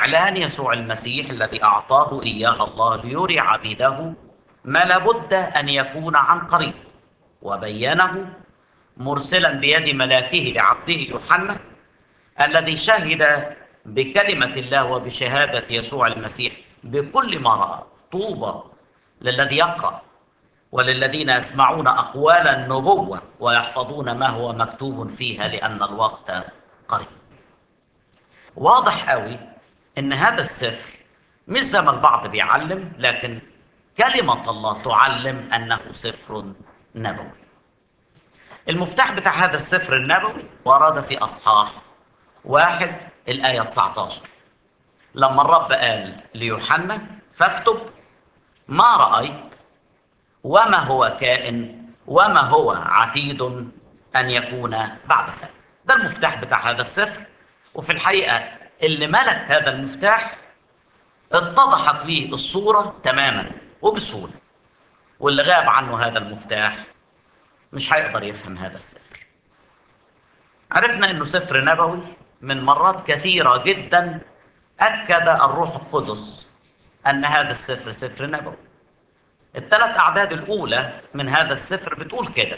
إعلان يسوع المسيح الذي أعطاه إياه الله ليري عبيده ما لابد أن يكون عن قريب وبينه مرسلا بيد ملاكه لعبده يوحنا الذي شهد بكلمة الله وبشهادة يسوع المسيح بكل ما رأى طوبى للذي يقرأ وللذين يسمعون أقوال النبوة ويحفظون ما هو مكتوب فيها لأن الوقت قريب واضح قوي ان هذا السفر مش زي ما البعض بيعلم لكن كلمة الله تعلم انه سفر نبوي المفتاح بتاع هذا السفر النبوي ورد في اصحاح واحد الآية 19 لما الرب قال ليوحنا فاكتب ما رأيت وما هو كائن وما هو عتيد أن يكون بعد هذا ده المفتاح بتاع هذا السفر وفي الحقيقة اللي ملك هذا المفتاح اتضحت ليه الصورة تماما وبسهولة واللي غاب عنه هذا المفتاح مش هيقدر يفهم هذا السفر عرفنا انه سفر نبوي من مرات كثيرة جدا أكد الروح القدس أن هذا السفر سفر نبوي الثلاث أعداد الأولى من هذا السفر بتقول كده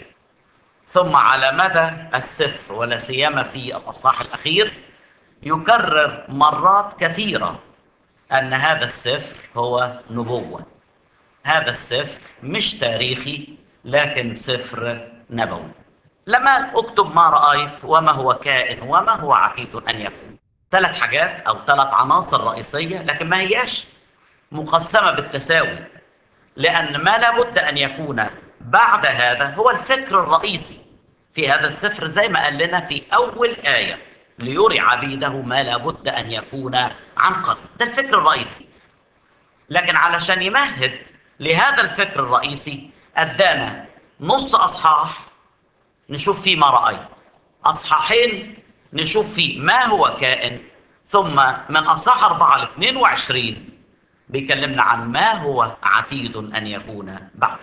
ثم على مدى السفر ولا سيما في الأصحاح الأخير يكرر مرات كثيرة أن هذا السفر هو نبوة هذا السفر مش تاريخي لكن سفر نبوي لما اكتب ما رأيت وما هو كائن وما هو عتيد أن يكون ثلاث حاجات أو ثلاث عناصر رئيسية لكن ما هياش مقسمة بالتساوي لأن ما لابد أن يكون بعد هذا هو الفكر الرئيسي في هذا السفر زي ما قال لنا في أول آية ليري عبيده ما لابد أن يكون عن قرب ده الفكر الرئيسي لكن علشان يمهد لهذا الفكر الرئيسي أدانا نص أصحاح نشوف فيه ما رأيت أصحاحين نشوف فيه ما هو كائن ثم من أصحاح 4 ل 22 بيكلمنا عن ما هو عتيد أن يكون بعد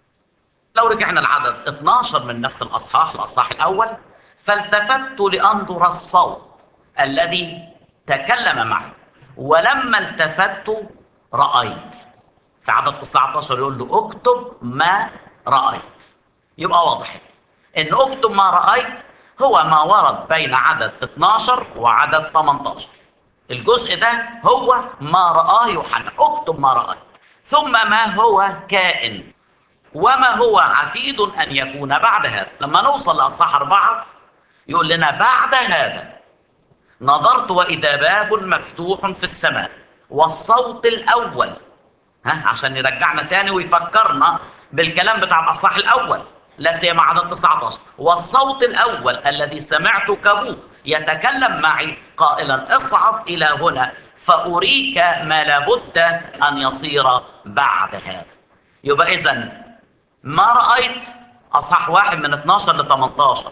لو رجعنا العدد 12 من نفس الأصحاح الأصحاح الأول فالتفت لأنظر الصوت الذي تكلم معي ولما التفت رأيت في عدد 19 يقول له اكتب ما رأيت يبقى واضح ان اكتب ما رأيت هو ما ورد بين عدد 12 وعدد 18 الجزء ده هو ما رآه يوحنا اكتب ما رأيت ثم ما هو كائن وما هو عتيد أن يكون بعد هذا لما نوصل لأصحاح أربعة يقول لنا بعد هذا نظرت وإذا باب مفتوح في السماء والصوت الأول ها عشان يرجعنا تاني ويفكرنا بالكلام بتاع الأصحاح الأول لا سيما عدد 19 والصوت الأول الذي سمعت كابوه يتكلم معي قائلا اصعد إلى هنا فأريك ما لابد أن يصير بعد هذا يبقى إذا ما رأيت أصح واحد من 12 ل 18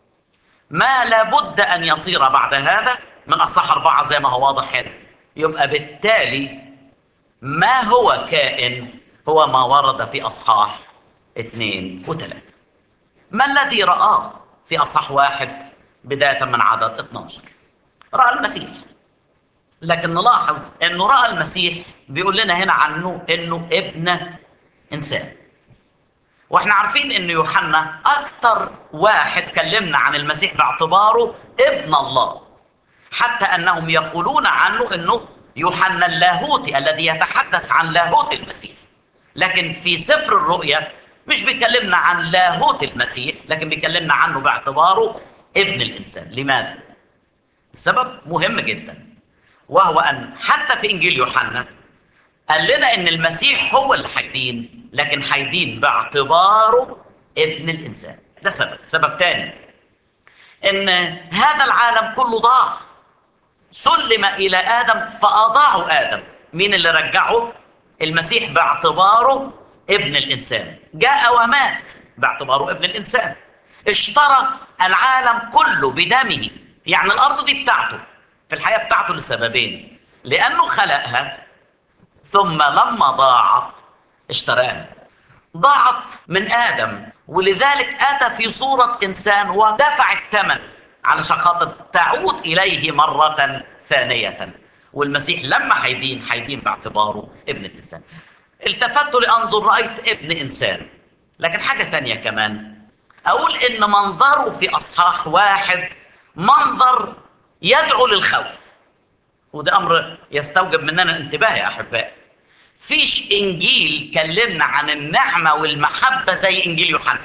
ما لابد أن يصير بعد هذا من أصح أربعة زي ما هو واضح هنا يبقى بالتالي ما هو كائن هو ما ورد في أصحاح اثنين وثلاثة ما الذي رآه في أصح واحد بداية من عدد 12 رأى المسيح لكن نلاحظ أنه رأى المسيح بيقول لنا هنا عنه أنه ابن إنسان واحنا عارفين ان يوحنا اكتر واحد كلمنا عن المسيح باعتباره ابن الله حتى انهم يقولون عنه انه يوحنا اللاهوتي الذي يتحدث عن لاهوت المسيح لكن في سفر الرؤيا مش بيكلمنا عن لاهوت المسيح لكن بيكلمنا عنه باعتباره ابن الانسان لماذا سبب مهم جدا وهو ان حتى في انجيل يوحنا قال لنا ان المسيح هو اللي هيدين لكن هيدين باعتباره ابن الانسان ده سبب سبب تاني ان هذا العالم كله ضاع سلم الى ادم فاضاعوا ادم مين اللي رجعه المسيح باعتباره ابن الانسان جاء ومات باعتباره ابن الانسان اشترى العالم كله بدمه يعني الارض دي بتاعته في الحياه بتاعته لسببين لانه خلقها ثم لما ضاعت اشتراها ضاعت من ادم ولذلك اتى في صوره انسان ودفع الثمن علشان خاطر تعود اليه مره ثانيه والمسيح لما هيدين هيدين باعتباره ابن الانسان التفت لانظر رايت ابن انسان لكن حاجه تانية كمان اقول ان منظره في اصحاح واحد منظر يدعو للخوف وده امر يستوجب مننا انتباه يا احبائي فيش انجيل كلمنا عن النعمه والمحبه زي انجيل يوحنا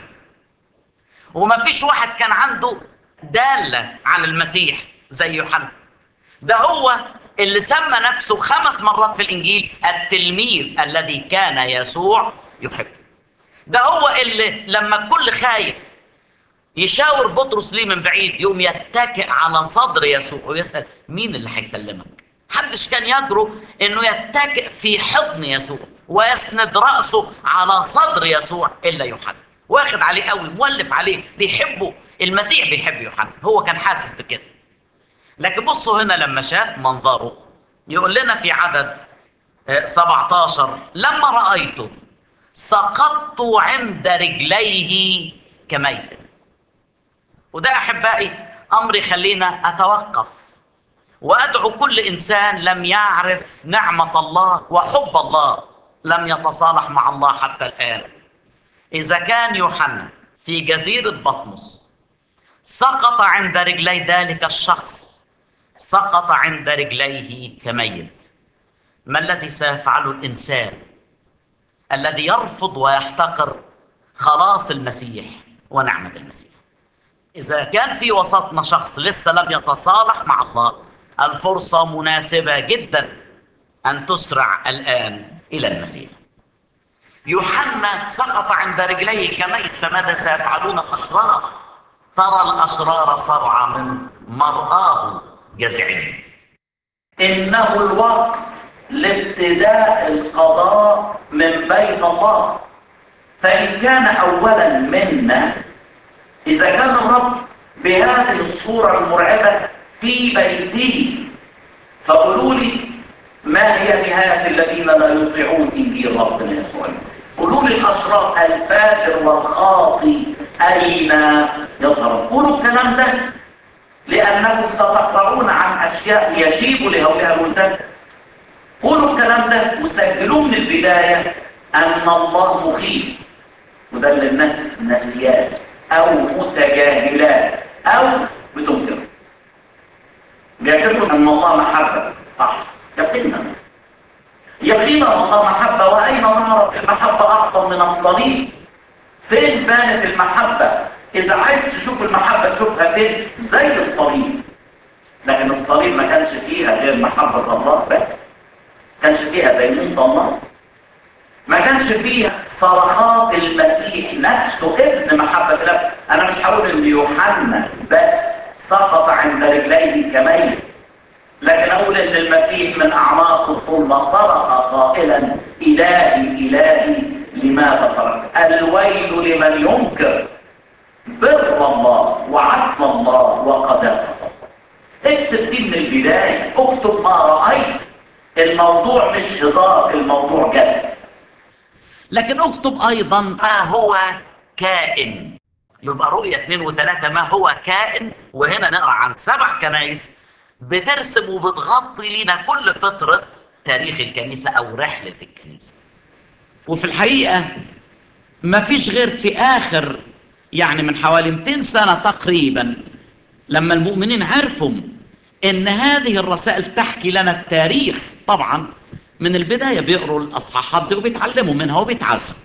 وما فيش واحد كان عنده داله عن المسيح زي يوحنا ده هو اللي سمى نفسه خمس مرات في الانجيل التلميذ الذي كان يسوع يحبه ده هو اللي لما الكل خايف يشاور بطرس ليه من بعيد يقوم يتكئ على صدر يسوع ويسال مين اللي هيسلمك محدش كان يجرؤ انه يتكئ في حضن يسوع ويسند راسه على صدر يسوع الا يوحنا واخد عليه قوي مولف عليه بيحبه المسيح بيحب يوحنا هو كان حاسس بكده لكن بصوا هنا لما شاف منظره يقول لنا في عدد 17 لما رأيته سقطت عند رجليه كميت وده أحبائي أمر يخلينا أتوقف وأدعو كل إنسان لم يعرف نعمة الله وحب الله لم يتصالح مع الله حتى الآن إذا كان يوحنا في جزيرة بطمس سقط عند رجلي ذلك الشخص سقط عند رجليه كميت ما الذي سيفعله الانسان الذي يرفض ويحتقر خلاص المسيح ونعمه المسيح اذا كان في وسطنا شخص لسه لم يتصالح مع الله الفرصه مناسبه جدا ان تسرع الان الى المسيح يوحنا سقط عند رجليه كميت فماذا سيفعلون الاشرار ترى الاشرار صرعى من مرآه جزعين إنه الوقت لابتداء القضاء من بيت الله فإن كان أولا منا إذا كان الرب بهذه الصورة المرعبة في بيته فقولوا لي ما هي نهاية الذين لا يطيعون إنجيل ربنا يسوع المسيح قولوا لي الأشرار الفاجر والخاطي أين يظهر قولوا الكلام ده لأنكم ستقرؤون عن أشياء يشيب لهؤلاء البلدان قولوا الكلام ده وسجلوه من البداية أن الله مخيف وده اللي الناس نسيان أو متجاهلات أو بتنكر بيعتبروا أن الله محبة صح يقينا يقينا الله محبة وأين ظهرت المحبة أعظم من الصليب فين بانت المحبة إذا عايز تشوف المحبة تشوفها فين زي الصليب لكن الصليب ما كانش فيها غير محبة الله بس كانش فيها دينونة الله ما كانش فيها صرخات المسيح نفسه ابن محبة الله أنا مش هقول إن يوحنا بس سقط عند رجليه كميت لكن أقول إن المسيح من أعماقه ثم صرخ قائلا إلهي إلهي لماذا ترك الويل لمن ينكر بر الله وعدل الله وقداسة الله اكتب دي من البداية اكتب ما رأيت الموضوع مش هزار الموضوع جد لكن اكتب ايضا ما هو كائن يبقى رؤية اثنين وثلاثة ما هو كائن وهنا نقرأ عن سبع كنايس بترسم وبتغطي لنا كل فترة تاريخ الكنيسة أو رحلة الكنيسة وفي الحقيقة ما فيش غير في آخر يعني من حوالي 200 سنة تقريبا لما المؤمنين عرفوا ان هذه الرسائل تحكي لنا التاريخ طبعا من البداية بيقروا الأصحاحات دي وبيتعلموا منها وبيتعزوا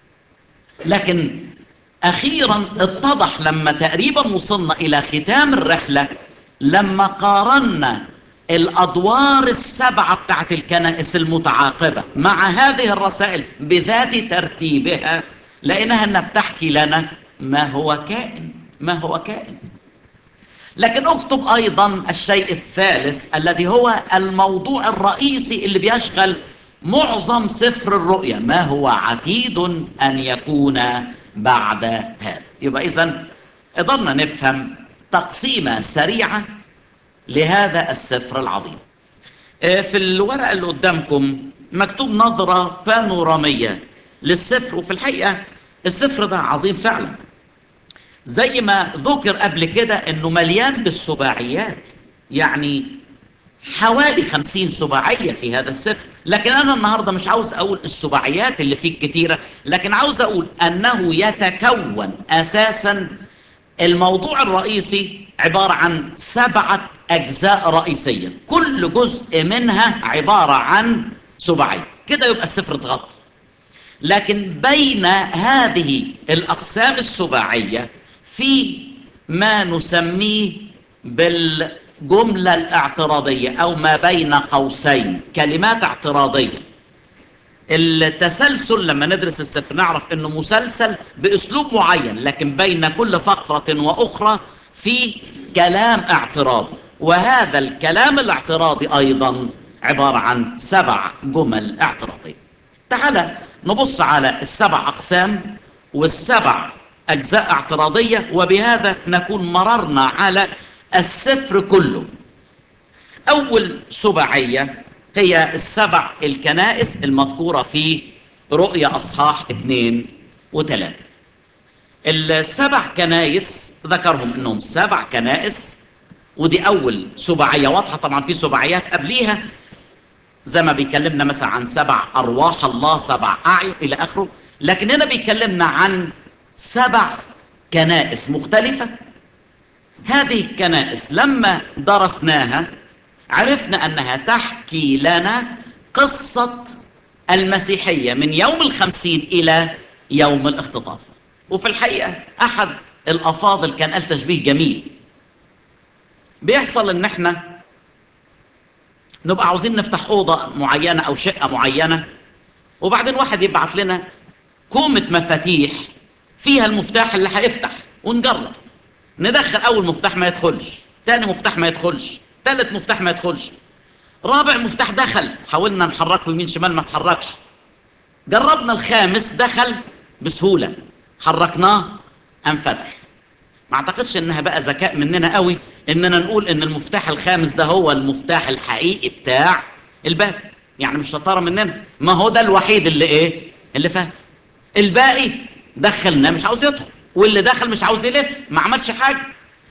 لكن أخيرا اتضح لما تقريبا وصلنا إلى ختام الرحلة لما قارنا الأدوار السبعة بتاعت الكنائس المتعاقبة مع هذه الرسائل بذات ترتيبها لقيناها أنها بتحكي لنا ما هو كائن ما هو كائن لكن اكتب ايضا الشيء الثالث الذي هو الموضوع الرئيسي اللي بيشغل معظم سفر الرؤيا ما هو عتيد ان يكون بعد هذا يبقى اذا قدرنا نفهم تقسيمه سريعه لهذا السفر العظيم في الورقه اللي قدامكم مكتوب نظره بانوراميه للسفر وفي الحقيقه السفر ده عظيم فعلا زي ما ذكر قبل كده انه مليان بالسباعيات يعني حوالي خمسين سباعية في هذا السفر لكن أنا النهاردة مش عاوز أقول السباعيات اللي فيه كتيرة لكن عاوز أقول أنه يتكون أساسا الموضوع الرئيسي عبارة عن سبعة أجزاء رئيسية كل جزء منها عبارة عن سباعية كده يبقى السفر اتغطى لكن بين هذه الأقسام السباعية في ما نسميه بالجملة الاعتراضية أو ما بين قوسين كلمات اعتراضية التسلسل لما ندرس السفر نعرف أنه مسلسل بأسلوب معين لكن بين كل فقرة وأخرى في كلام اعتراضي وهذا الكلام الاعتراضي أيضا عبارة عن سبع جمل اعتراضية تعال نبص على السبع أقسام والسبع أجزاء اعتراضية وبهذا نكون مررنا على السفر كله أول سبعية هي السبع الكنائس المذكورة في رؤيا أصحاح اثنين وثلاثة السبع كنائس ذكرهم أنهم سبع كنائس ودي أول سبعية واضحة طبعا في سبعيات قبليها زي ما بيكلمنا مثلا عن سبع أرواح الله سبع أعين إلى آخره لكن هنا بيكلمنا عن سبع كنائس مختلفة هذه الكنائس لما درسناها عرفنا أنها تحكي لنا قصة المسيحية من يوم الخمسين إلى يوم الاختطاف وفي الحقيقة أحد الأفاضل كان قال تشبيه جميل بيحصل إن احنا نبقى عاوزين نفتح أوضة معينة أو شقة معينة وبعدين واحد يبعت لنا كومة مفاتيح فيها المفتاح اللي هيفتح ونجرب ندخل أول مفتاح ما يدخلش تاني مفتاح ما يدخلش تالت مفتاح ما يدخلش رابع مفتاح دخل حاولنا نحركه يمين شمال ما تحركش جربنا الخامس دخل بسهولة حركناه انفتح ما اعتقدش انها بقى ذكاء مننا قوي اننا نقول ان المفتاح الخامس ده هو المفتاح الحقيقي بتاع الباب يعني مش شطاره مننا ما هو ده الوحيد اللي ايه اللي فات الباقي دخلناه مش عاوز يدخل واللي دخل مش عاوز يلف ما عملش حاجه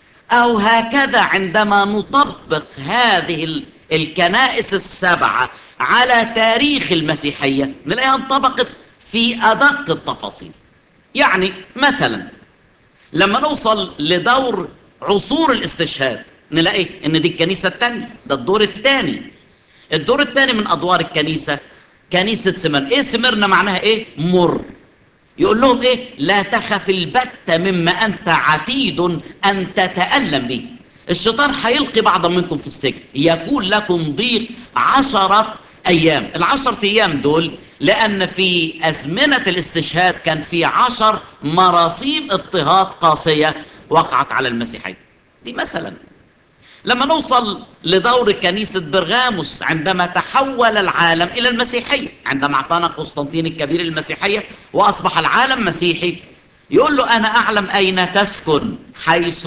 او هكذا عندما نطبق هذه ال- الكنائس السبعه على تاريخ المسيحيه نلاقيها انطبقت في ادق التفاصيل يعني مثلا لما نوصل لدور عصور الاستشهاد نلاقي ان دي الكنيسه الثانيه ده الدور الثاني الدور الثاني من ادوار الكنيسه كنيسه سمر ايه سمرنا معناها ايه مر يقول لهم ايه لا تخف البت مما انت عتيد ان تتالم به الشيطان هيلقي بعضا منكم في السجن يكون لكم ضيق عشرة ايام العشرة ايام دول لان في ازمنة الاستشهاد كان في عشر مراسيم اضطهاد قاسية وقعت على المسيحيين دي مثلا لما نوصل لدور كنيسة برغاموس عندما تحول العالم إلى المسيحية عندما اعتنق قسطنطين الكبير المسيحية وأصبح العالم مسيحي يقول له أنا أعلم أين تسكن حيث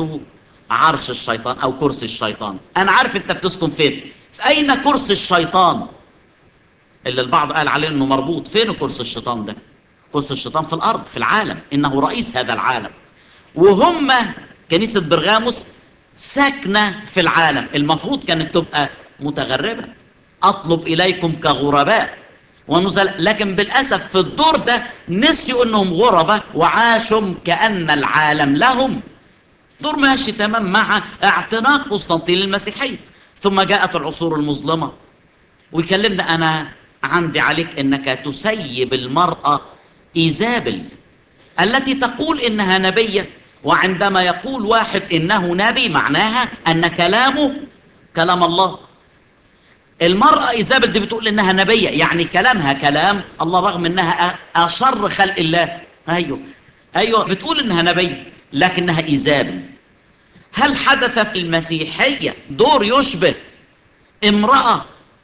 عرش الشيطان أو كرسي الشيطان أنا عارف أنت بتسكن فين أين كرسي الشيطان اللي البعض قال عليه أنه مربوط فين كرسي الشيطان ده كرسي الشيطان في الأرض في العالم إنه رئيس هذا العالم وهم كنيسة برغاموس ساكنة في العالم المفروض كانت تبقى متغربة أطلب إليكم كغرباء ونزل لكن بالأسف في الدور ده نسيوا أنهم غربة وعاشوا كأن العالم لهم دور ماشي تمام مع اعتناق قسطنطين المسيحية ثم جاءت العصور المظلمة ويكلمنا أنا عندي عليك أنك تسيب المرأة إيزابل التي تقول إنها نبية وعندما يقول واحد إنه نبي معناها أن كلامه كلام الله المرأة إيزابل دي بتقول إنها نبية يعني كلامها كلام الله رغم إنها أ- أشر خلق الله أيوه أيوه بتقول إنها نبية لكنها إيزابل هل حدث في المسيحية دور يشبه امرأة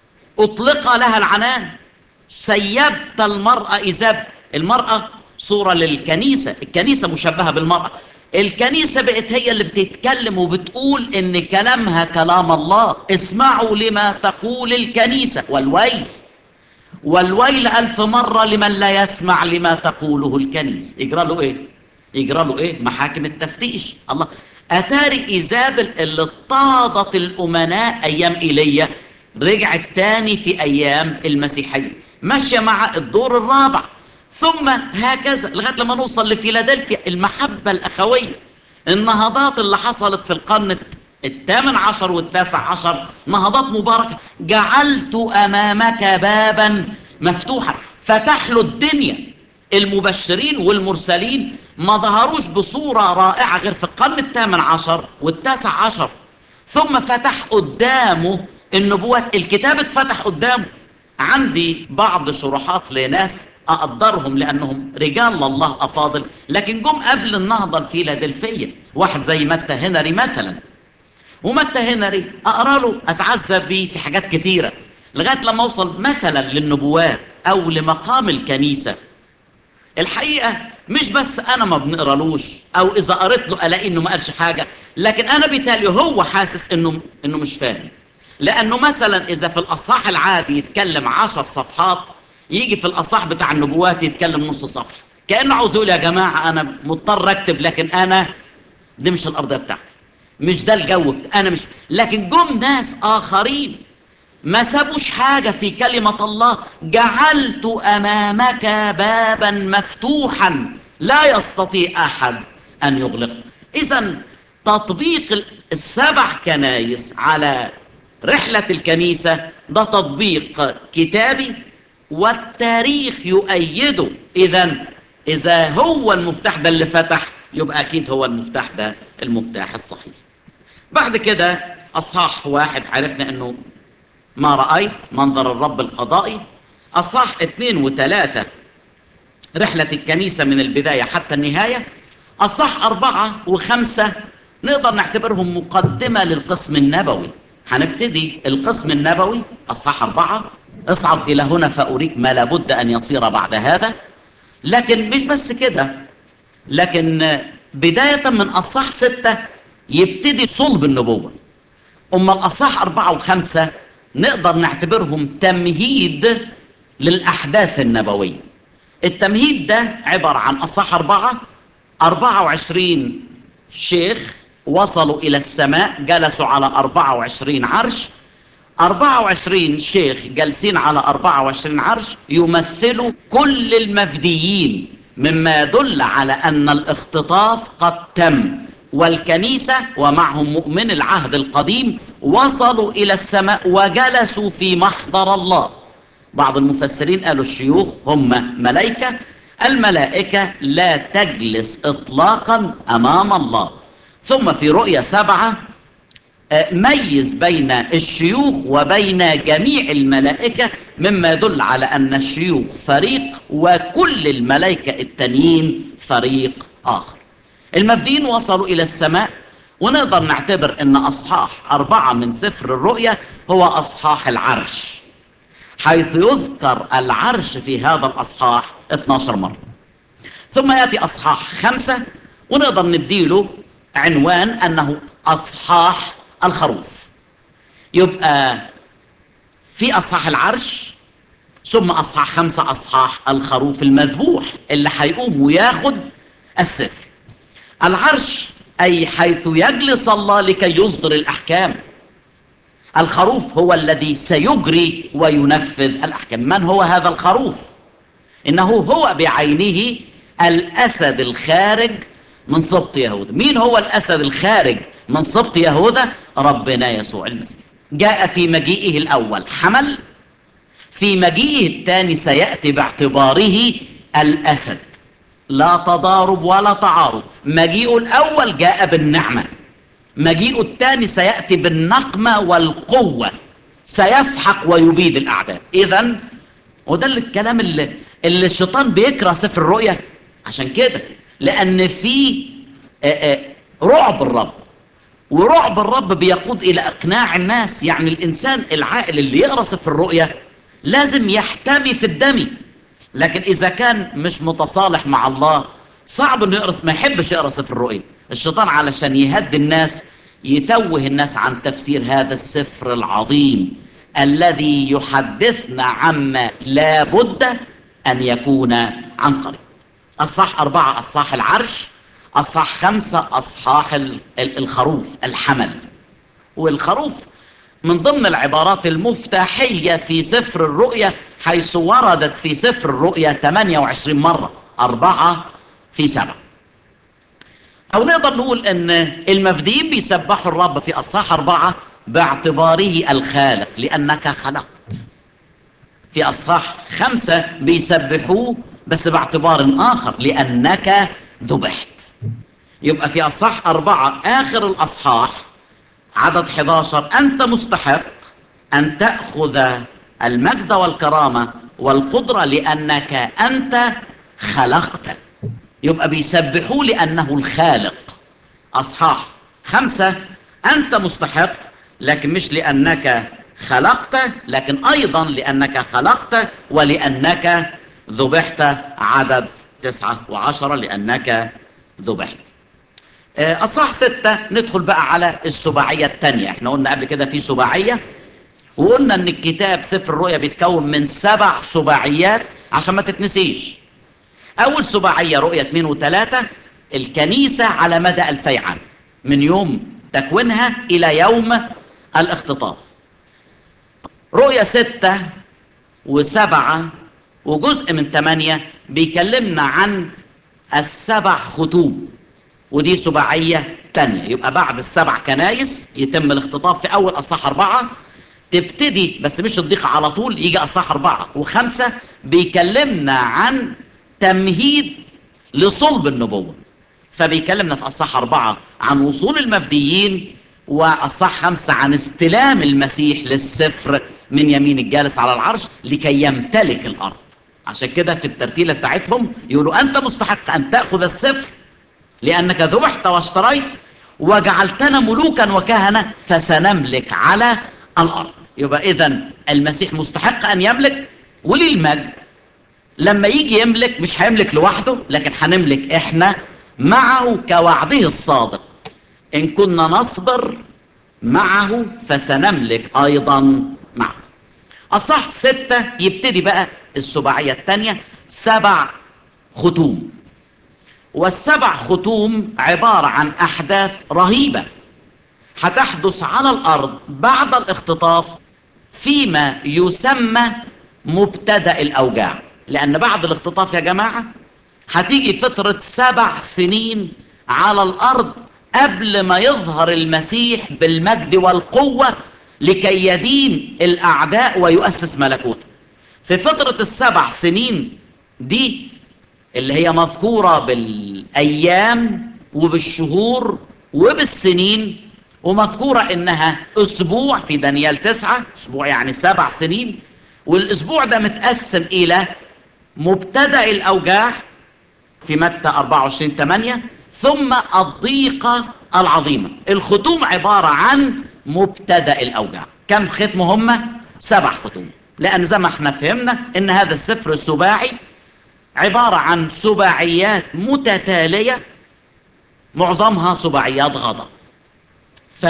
أطلق لها العنان سيبت المرأة إيزابل المرأة صورة للكنيسة الكنيسة مشبهة بالمرأة الكنيسة بقت هي اللي بتتكلم وبتقول إن كلامها كلام الله اسمعوا لما تقول الكنيسة والويل والويل ألف مرة لمن لا يسمع لما تقوله الكنيسة يجرى له إيه؟ يجرى له إيه؟ محاكم التفتيش الله أتاري إيزابل اللي اضطهدت الأمناء أيام إيليا رجعت تاني في أيام المسيحية ماشية مع الدور الرابع ثم هكذا لغاية لما نوصل لفيلادلفيا المحبة الأخوية النهضات اللي حصلت في القرن الثامن عشر والتاسع عشر نهضات مباركة جعلت أمامك بابا مفتوحا فتح له الدنيا المبشرين والمرسلين ما ظهروش بصورة رائعة غير في القرن الثامن عشر والتاسع عشر ثم فتح قدامه النبوات الكتاب اتفتح قدامه عندي بعض شروحات لناس أقدرهم لأنهم رجال الله أفاضل لكن جم قبل النهضة الفيلادلفية واحد زي متى هنري مثلا ومتى هنري أقرأ له أتعذب بيه في حاجات كتيرة لغاية لما أوصل مثلا للنبوات أو لمقام الكنيسة الحقيقة مش بس أنا ما بنقرالوش أو إذا قريت له ألاقي إنه ما قالش حاجة لكن أنا بالتالي هو حاسس إنه إنه مش فاهم لأنه مثلا إذا في الأصحاح العادي يتكلم عشر صفحات يجي في الأصحاح بتاع النبوات يتكلم نص صفحة كأنه عاوز يقول يا جماعة أنا مضطر أكتب لكن أنا دي مش الأرضية بتاعتي مش ده الجو بتاع أنا مش لكن جم ناس آخرين ما سابوش حاجة في كلمة الله جعلت أمامك بابا مفتوحا لا يستطيع أحد أن يغلقه إذا تطبيق السبع كنايس على رحلة الكنيسة ده تطبيق كتابي والتاريخ يؤيده إذا إذا هو المفتاح ده اللي فتح يبقى أكيد هو المفتاح ده المفتاح الصحيح بعد كده أصحاح واحد عرفنا أنه ما رأيت منظر الرب القضائي أصح اثنين وثلاثة رحلة الكنيسة من البداية حتى النهاية أصح أربعة وخمسة نقدر نعتبرهم مقدمة للقسم النبوي هنبتدي القسم النبوي أصحاح أربعة اصعد إلى هنا فأريك ما لابد أن يصير بعد هذا لكن مش بس كده لكن بداية من أصح ستة يبتدي صلب النبوة أما الأصح أربعة وخمسة نقدر نعتبرهم تمهيد للأحداث النبوية التمهيد ده عبارة عن أصح أربعة أربعة وعشرين شيخ وصلوا إلى السماء جلسوا على أربعة وعشرين عرش أربعة وعشرين شيخ جالسين على أربعة وعشرين عرش يمثلوا كل المفديين مما يدل على أن الاختطاف قد تم والكنيسة ومعهم مؤمن العهد القديم وصلوا إلى السماء وجلسوا في محضر الله بعض المفسرين قالوا الشيوخ هم ملائكة الملائكة لا تجلس إطلاقا أمام الله ثم في رؤية سبعة ميز بين الشيوخ وبين جميع الملائكة مما يدل على أن الشيوخ فريق وكل الملائكة التانيين فريق آخر المفديين وصلوا إلى السماء ونقدر نعتبر أن أصحاح أربعة من سفر الرؤيا هو أصحاح العرش حيث يذكر العرش في هذا الأصحاح 12 مرة ثم يأتي أصحاح خمسة ونقدر نديله عنوان أنه أصحاح الخروف يبقى في أصحاح العرش ثم أصحاح خمسة أصحاح الخروف المذبوح اللي هيقوم وياخد السفر العرش أي حيث يجلس الله لكي يصدر الأحكام الخروف هو الذي سيجري وينفذ الأحكام من هو هذا الخروف إنه هو بعينه الأسد الخارج من سبط يهوذا مين هو الأسد الخارج من سبط يهوذا ربنا يسوع المسيح جاء في مجيئه الأول حمل في مجيئه الثاني سيأتي باعتباره الأسد لا تضارب ولا تعارض مجيئه الأول جاء بالنعمة مجيئه الثاني سيأتي بالنقمة والقوة سيسحق ويبيد الأعداء إذا وده الكلام اللي, اللي الشيطان بيكره سفر الرؤيا عشان كده لأن في رعب الرب ورعب الرب بيقود إلى إقناع الناس يعني الإنسان العاقل اللي يقرأ سفر الرؤيا لازم يحتمي في الدم لكن إذا كان مش متصالح مع الله صعب انه يقرا ما يحبش يقرا سفر الرؤيا الشيطان علشان يهدي الناس يتوه الناس عن تفسير هذا السفر العظيم الذي يحدثنا عما لا بد ان يكون عن قريب الصح أربعة أصحاح العرش أصحاح خمسة أصحاح الخروف الحمل والخروف من ضمن العبارات المفتاحية في سفر الرؤيا حيث وردت في سفر الرؤيا 28 مرة أربعة في سبعة أو نقدر نقول أن المفديين بيسبحوا الرب في أصحاح أربعة باعتباره الخالق لأنك خلقت في أصحاح خمسة بيسبحوه بس باعتبار آخر لأنك ذبحت يبقى في أصحاح أربعة آخر الأصحاح عدد 11 أنت مستحق أن تأخذ المجد والكرامة والقدرة لأنك أنت خلقت يبقى بيسبحوه لأنه الخالق أصحاح خمسة أنت مستحق لكن مش لأنك خلقت لكن أيضا لأنك خلقت ولأنك ذبحت عدد تسعة وعشرة لأنك ذبحت أصح ستة ندخل بقى على السباعية الثانية احنا قلنا قبل كده في سباعية وقلنا ان الكتاب سفر الرؤيا بيتكون من سبع سباعيات عشان ما تتنسيش اول سباعية رؤيا اثنين وثلاثة الكنيسة على مدى الفي عام من يوم تكوينها الى يوم الاختطاف رؤيا ستة وسبعة وجزء من ثمانية بيكلمنا عن السبع ختوم ودي سباعية تانية يبقى بعد السبع كنايس يتم الاختطاف في أول أصحاح أربعة تبتدي بس مش الضيقة على طول يجي أصحاح أربعة وخمسة بيكلمنا عن تمهيد لصلب النبوة فبيكلمنا في أصحاح أربعة عن وصول المفديين وأصحاح خمسة عن استلام المسيح للسفر من يمين الجالس على العرش لكي يمتلك الأرض عشان كده في الترتيلة بتاعتهم يقولوا أنت مستحق أن تأخذ السفر لأنك ذبحت واشتريت وجعلتنا ملوكا وكهنة فسنملك على الأرض يبقى إذا المسيح مستحق أن يملك وللمجد لما يجي يملك مش هيملك لوحده لكن هنملك إحنا معه كوعده الصادق إن كنا نصبر معه فسنملك أيضا معه أصح ستة يبتدي بقى السباعية الثانية سبع ختوم والسبع ختوم عبارة عن أحداث رهيبة هتحدث على الأرض بعد الاختطاف فيما يسمى مبتدأ الأوجاع لأن بعد الاختطاف يا جماعة هتيجي فترة سبع سنين على الأرض قبل ما يظهر المسيح بالمجد والقوة لكي يدين الأعداء ويؤسس ملكوته في فترة السبع سنين دي اللي هي مذكورة بالأيام وبالشهور وبالسنين ومذكورة إنها أسبوع في دانيال تسعة أسبوع يعني سبع سنين والأسبوع ده متقسم إلى مبتدأ الأوجاع في متى 24 8 ثم الضيقة العظيمة الختوم عبارة عن مبتدأ الأوجاع كم ختم هم؟ سبع ختوم لأن زي ما احنا فهمنا إن هذا السفر السباعي عبارة عن سباعيات متتالية معظمها سباعيات غضب ف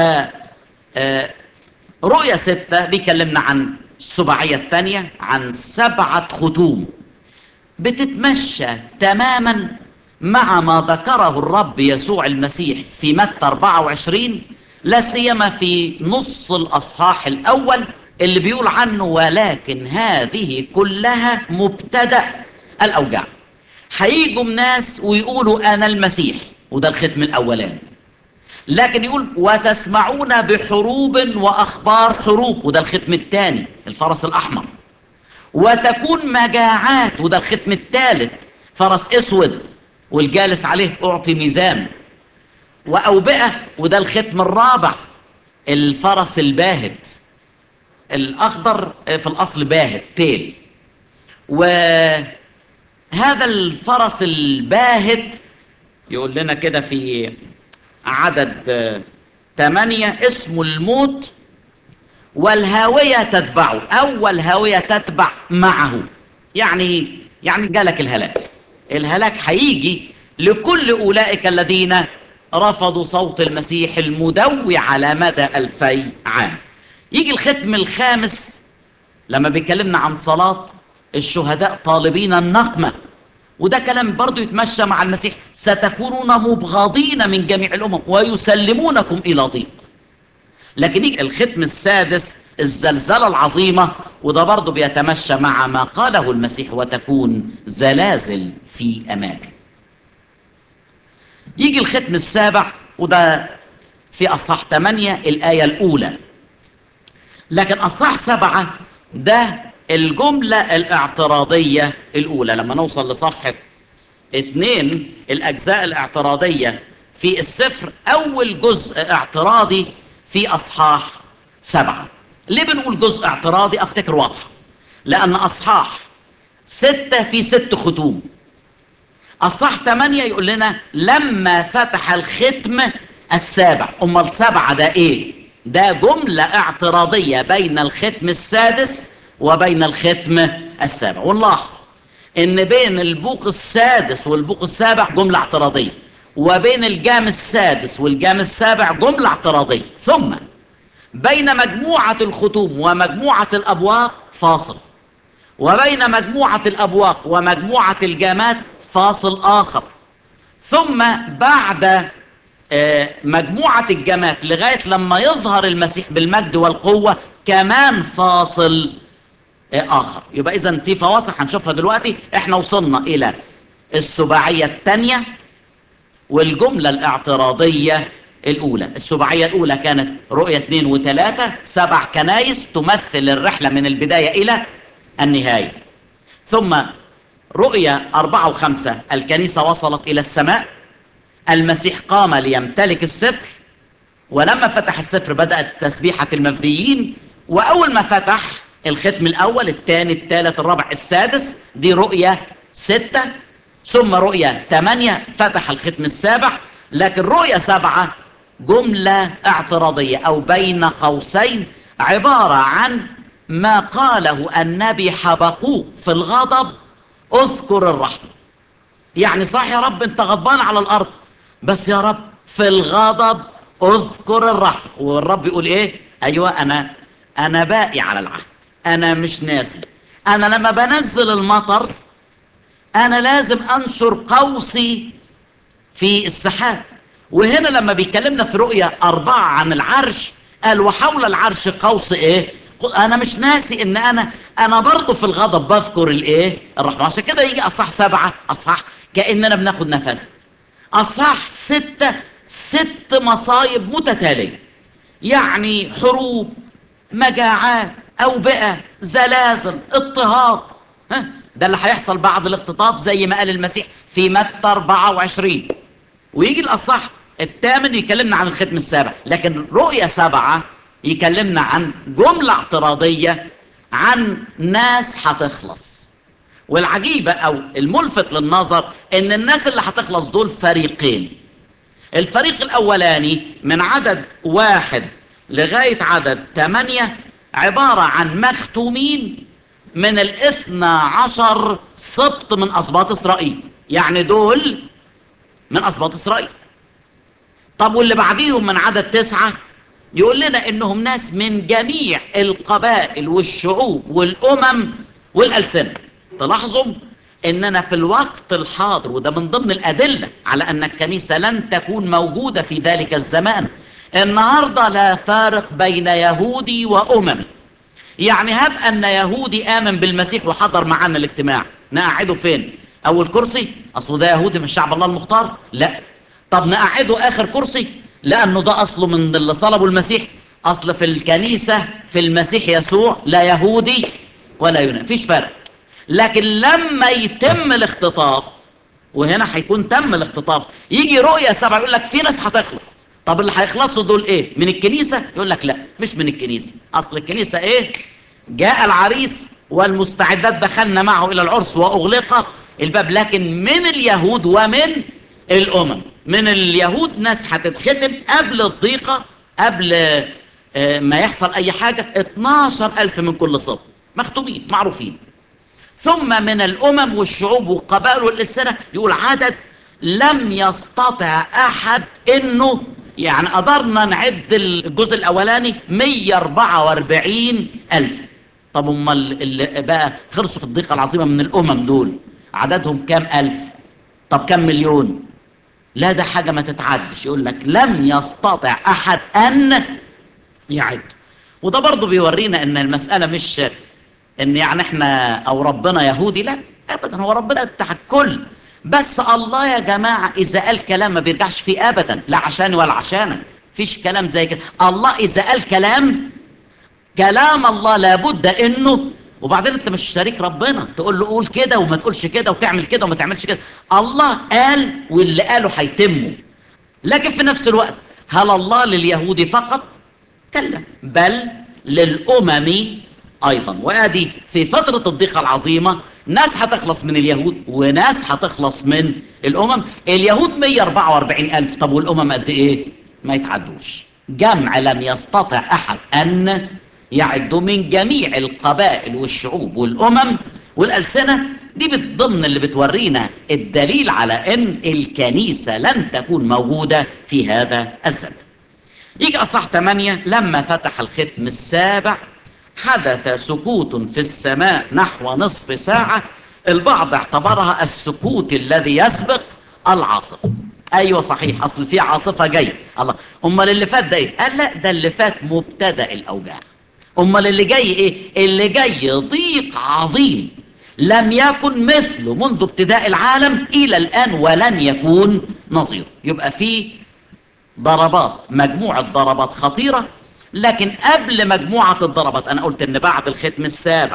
رؤية ستة بيكلمنا عن السباعية الثانية عن سبعة ختوم بتتمشى تماما مع ما ذكره الرب يسوع المسيح في متى 24 لا سيما في نص الأصحاح الأول اللي بيقول عنه ولكن هذه كلها مبتدأ الأوجاع هيجوا ناس ويقولوا أنا المسيح وده الختم الأولاني لكن يقول وتسمعون بحروب وأخبار حروب وده الختم الثاني الفرس الأحمر وتكون مجاعات وده الختم الثالث فرس أسود والجالس عليه أعطي ميزان وأوبئة وده الختم الرابع الفرس الباهت الأخضر في الأصل باهت تيل وهذا الفرس الباهت يقول لنا كده في عدد ثمانية اسمه الموت والهاوية تتبعه أول هاوية تتبع معه يعني يعني جالك الهلاك الهلاك هيجي لكل أولئك الذين رفضوا صوت المسيح المدوي على مدى ألفي عام يجي الختم الخامس لما بيكلمنا عن صلاة الشهداء طالبين النقمة وده كلام برضو يتمشى مع المسيح ستكونون مبغضين من جميع الأمم ويسلمونكم إلى ضيق لكن يجي الختم السادس الزلزلة العظيمة وده برضه بيتمشى مع ما قاله المسيح وتكون زلازل في أماكن يجي الختم السابع وده في أصح 8 الآية الأولى لكن أصح سبعة ده الجملة الاعتراضية الأولى لما نوصل لصفحة اتنين الأجزاء الاعتراضية في السفر أول جزء اعتراضي في أصحاح سبعة ليه بنقول جزء اعتراضي أفتكر واضحة لأن أصحاح ستة في ست ختوم أصحاح ثمانية يقول لنا لما فتح الختم السابع أمال سبعة ده إيه ده جملة اعتراضية بين الختم السادس وبين الختم السابع ونلاحظ ان بين البوق السادس والبوق السابع جملة اعتراضية وبين الجام السادس والجام السابع جملة اعتراضية ثم بين مجموعة الختوم ومجموعة الأبواق فاصل وبين مجموعة الأبواق ومجموعة الجامات فاصل آخر ثم بعد مجموعة الجامات لغاية لما يظهر المسيح بالمجد والقوة كمان فاصل آخر يبقى إذا في فواصل هنشوفها دلوقتي احنا وصلنا إلى السباعية الثانية والجملة الاعتراضية الأولى السباعية الأولى كانت رؤية اثنين وثلاثة سبع كنايس تمثل الرحلة من البداية إلى النهاية ثم رؤية أربعة وخمسة الكنيسة وصلت إلى السماء المسيح قام ليمتلك السفر ولما فتح السفر بدأت تسبيحة المفديين وأول ما فتح الختم الأول الثاني الثالث الرابع السادس دي رؤية ستة ثم رؤية ثمانية فتح الختم السابع لكن رؤية سبعة جملة اعتراضية أو بين قوسين عبارة عن ما قاله النبي حبقوق في الغضب اذكر الرحمة يعني صح يا رب انت غضبان على الأرض بس يا رب في الغضب اذكر الرحمة والرب يقول ايه ايوه انا انا باقي على العهد انا مش ناسي انا لما بنزل المطر انا لازم انشر قوسي في السحاب وهنا لما بيكلمنا في رؤية أربعة عن العرش قال وحول العرش قوس إيه أنا مش ناسي إن أنا أنا برضه في الغضب بذكر الإيه الرحمة عشان كده يجي أصح سبعة أصح كأننا بناخد نفس أصح ستة ست مصايب متتالية يعني حروب مجاعات أوبئة زلازل اضطهاد ها ده اللي هيحصل بعد الاختطاف زي ما قال المسيح في متى 24 ويجي الأصح الثامن يكلمنا عن الختم السابع لكن رؤية سبعة يكلمنا عن جملة اعتراضية عن ناس هتخلص والعجيبة أو الملفت للنظر إن الناس اللي هتخلص دول فريقين الفريق الأولاني من عدد واحد لغاية عدد ثمانية عبارة عن مختومين من الاثنى عشر سبط من أسباط إسرائيل يعني دول من أسباط إسرائيل طب واللي بعديهم من عدد تسعة يقول لنا إنهم ناس من جميع القبائل والشعوب والأمم والألسنة تلاحظوا إننا في الوقت الحاضر وده من ضمن الأدلة على أن الكنيسة لن تكون موجودة في ذلك الزمان النهاردة لا فارق بين يهودي وأممي يعني هب أن يهودي آمن بالمسيح وحضر معنا الاجتماع نقعده فين أول كرسي أصله ده يهودي من شعب الله المختار لا طب نقعده آخر كرسي لأنه ده أصله من اللي صلبوا المسيح أصل في الكنيسة في المسيح يسوع لا يهودي ولا يوناني فيش فرق لكن لما يتم الاختطاف وهنا هيكون تم الاختطاف يجي رؤية سبعة يقول لك في ناس هتخلص طب اللي هيخلصوا دول ايه من الكنيسة يقول لك لا مش من الكنيسة اصل الكنيسة ايه جاء العريس والمستعدات دخلنا معه الى العرس واغلق الباب لكن من اليهود ومن الامم من اليهود ناس هتتختم قبل الضيقة قبل ما يحصل اي حاجة 12 الف من كل صف مختومين معروفين ثم من الامم والشعوب والقبائل والالسنة يقول عدد لم يستطع احد انه يعني قدرنا نعد الجزء الاولاني 144 الف طب امال اللي بقى خلصوا في الضيقه العظيمه من الامم دول عددهم كام الف طب كام مليون لا ده حاجه ما تتعدش يقول لك لم يستطع احد ان يعدوا وده برضه بيورينا ان المسألة مش ان يعني احنا او ربنا يهودي لا ابدا هو ربنا بتاع الكل بس الله يا جماعة اذا قال كلام ما بيرجعش فيه ابدا لا عشاني ولا عشانك فيش كلام زي كده الله اذا قال كلام كلام الله لابد انه وبعدين انت مش شريك ربنا تقول له قول كده وما تقولش كده وتعمل كده وما تعملش كده الله قال واللي قاله هيتمه لكن في نفس الوقت هل الله لليهود فقط كلا بل للأمم أيضا وأدي في فترة الضيقة العظيمة ناس هتخلص من اليهود وناس هتخلص من الأمم اليهود 144 ألف طب والأمم قد إيه ما يتعدوش جمع لم يستطع أحد أن يعد من جميع القبائل والشعوب والأمم والألسنة دي ضمن اللي بتورينا الدليل على أن الكنيسة لن تكون موجودة في هذا الزمن يجي أصح 8 لما فتح الختم السابع حدث سكوت في السماء نحو نصف ساعة البعض اعتبرها السكوت الذي يسبق العاصفة ايوه صحيح اصل في عاصفة جاي الله امال اللي فات ده ايه قال لا ده اللي فات مبتدأ الاوجاع امال اللي جاي ايه اللي جاي ضيق عظيم لم يكن مثله منذ ابتداء العالم الى الان ولن يكون نظير يبقى في ضربات مجموعة ضربات خطيرة لكن قبل مجموعة الضربات انا قلت ان بعد الختم السابع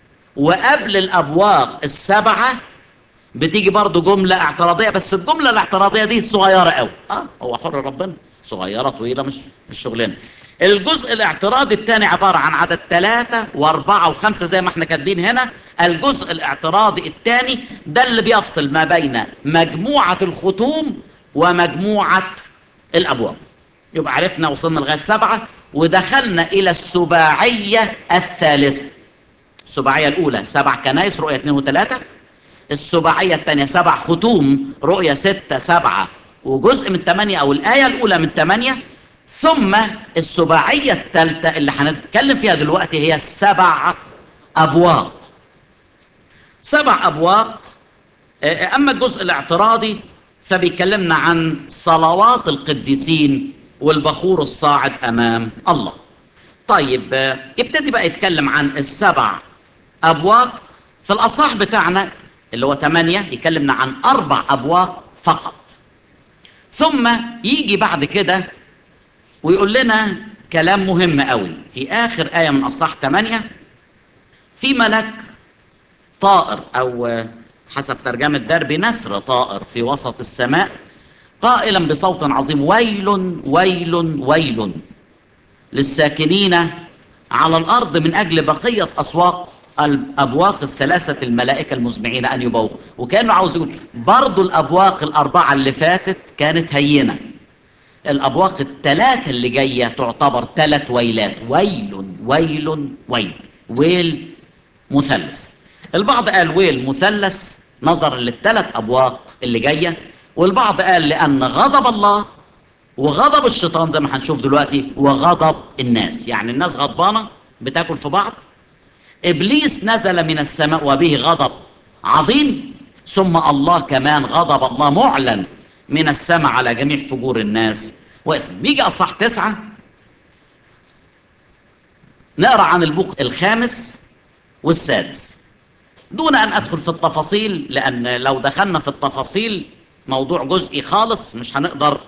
وقبل الابواق السبعة بتيجي برضو جملة اعتراضية بس الجملة الاعتراضية دي صغيرة قوي اه هو حر ربنا صغيرة طويلة مش مش شغلنا الجزء الاعتراضي الثاني عبارة عن عدد ثلاثة واربعة وخمسة زي ما احنا كاتبين هنا الجزء الاعتراضي الثاني ده اللي بيفصل ما بين مجموعة الختوم ومجموعة الأبواب يبقى عرفنا وصلنا لغاية سبعة ودخلنا إلى السباعية الثالثة السباعية الأولى سبع كنائس رؤية اثنين وثلاثة السباعية الثانية سبع ختوم رؤية ستة سبعة وجزء من ثمانية أو الآية الأولى من ثمانية ثم السباعية الثالثة اللي هنتكلم فيها دلوقتي هي السبع أبواق سبع أبواق أما الجزء الاعتراضي فبيكلمنا عن صلوات القديسين والبخور الصاعد أمام الله طيب يبتدي بقى يتكلم عن السبع أبواق في الأصح بتاعنا اللي هو ثمانية يكلمنا عن أربع أبواق فقط ثم يجي بعد كده ويقول لنا كلام مهم قوي في آخر آية من أصح 8 في ملك طائر أو حسب ترجمة دربي نسر طائر في وسط السماء قائلا بصوت عظيم ويل ويل ويل للساكنين على الأرض من أجل بقية أسواق الأبواق الثلاثة الملائكة المزمعين أن يبوقوا وكانوا عاوز يقول برضو الأبواق الأربعة اللي فاتت كانت هينة الأبواق الثلاثة اللي جاية تعتبر ثلاث ويلات ويل ويل ويل ويل مثلث البعض قال ويل مثلث نظرا للثلاث أبواق اللي جاية والبعض قال لأن غضب الله وغضب الشيطان زي ما هنشوف دلوقتي وغضب الناس يعني الناس غضبانة بتاكل في بعض إبليس نزل من السماء وبه غضب عظيم ثم الله كمان غضب الله معلن من السماء على جميع فجور الناس وإثم بيجي أصح تسعة نقرأ عن البوق الخامس والسادس دون أن أدخل في التفاصيل لأن لو دخلنا في التفاصيل موضوع جزئي خالص مش هنقدر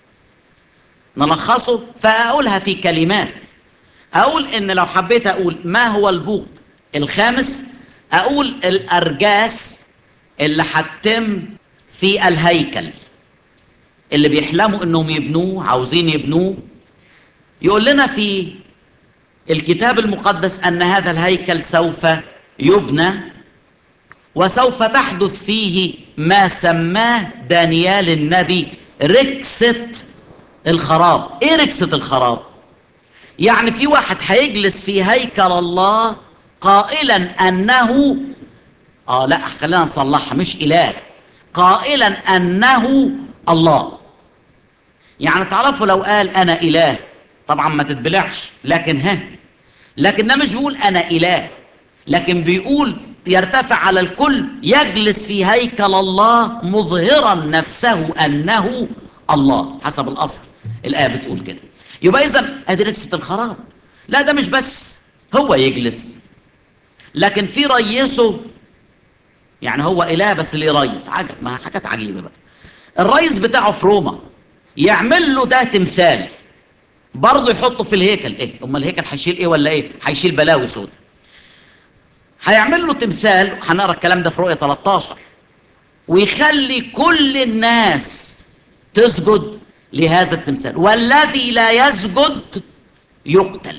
نلخصه فأقولها في كلمات أقول إن لو حبيت أقول ما هو البوق الخامس أقول الأرجاس اللي هتتم في الهيكل اللي بيحلموا إنهم يبنوه عاوزين يبنوه يقول لنا في الكتاب المقدس أن هذا الهيكل سوف يبنى وسوف تحدث فيه ما سماه دانيال النبي ركسة الخراب ايه ركسة الخراب يعني في واحد هيجلس في هيكل الله قائلا انه اه لا خلينا نصلحها مش اله قائلا انه الله يعني تعرفوا لو قال انا اله طبعا ما تتبلعش لكن ها لكن ده مش بيقول انا اله لكن بيقول يرتفع على الكل يجلس في هيكل الله مظهرا نفسه انه الله حسب الاصل الايه بتقول كده يبقى اذا ادي ركسة الخراب لا ده مش بس هو يجلس لكن في ريسه يعني هو اله بس اللي يريس عجب ما حاجات عجيبه بقى الرئيس بتاعه في روما يعمل له ده تمثال برضه يحطه في الهيكل ايه امال الهيكل هيشيل ايه ولا ايه هيشيل بلاوي سود هيعمل له تمثال هنقرا الكلام ده في رؤيه 13 ويخلي كل الناس تسجد لهذا التمثال والذي لا يسجد يقتل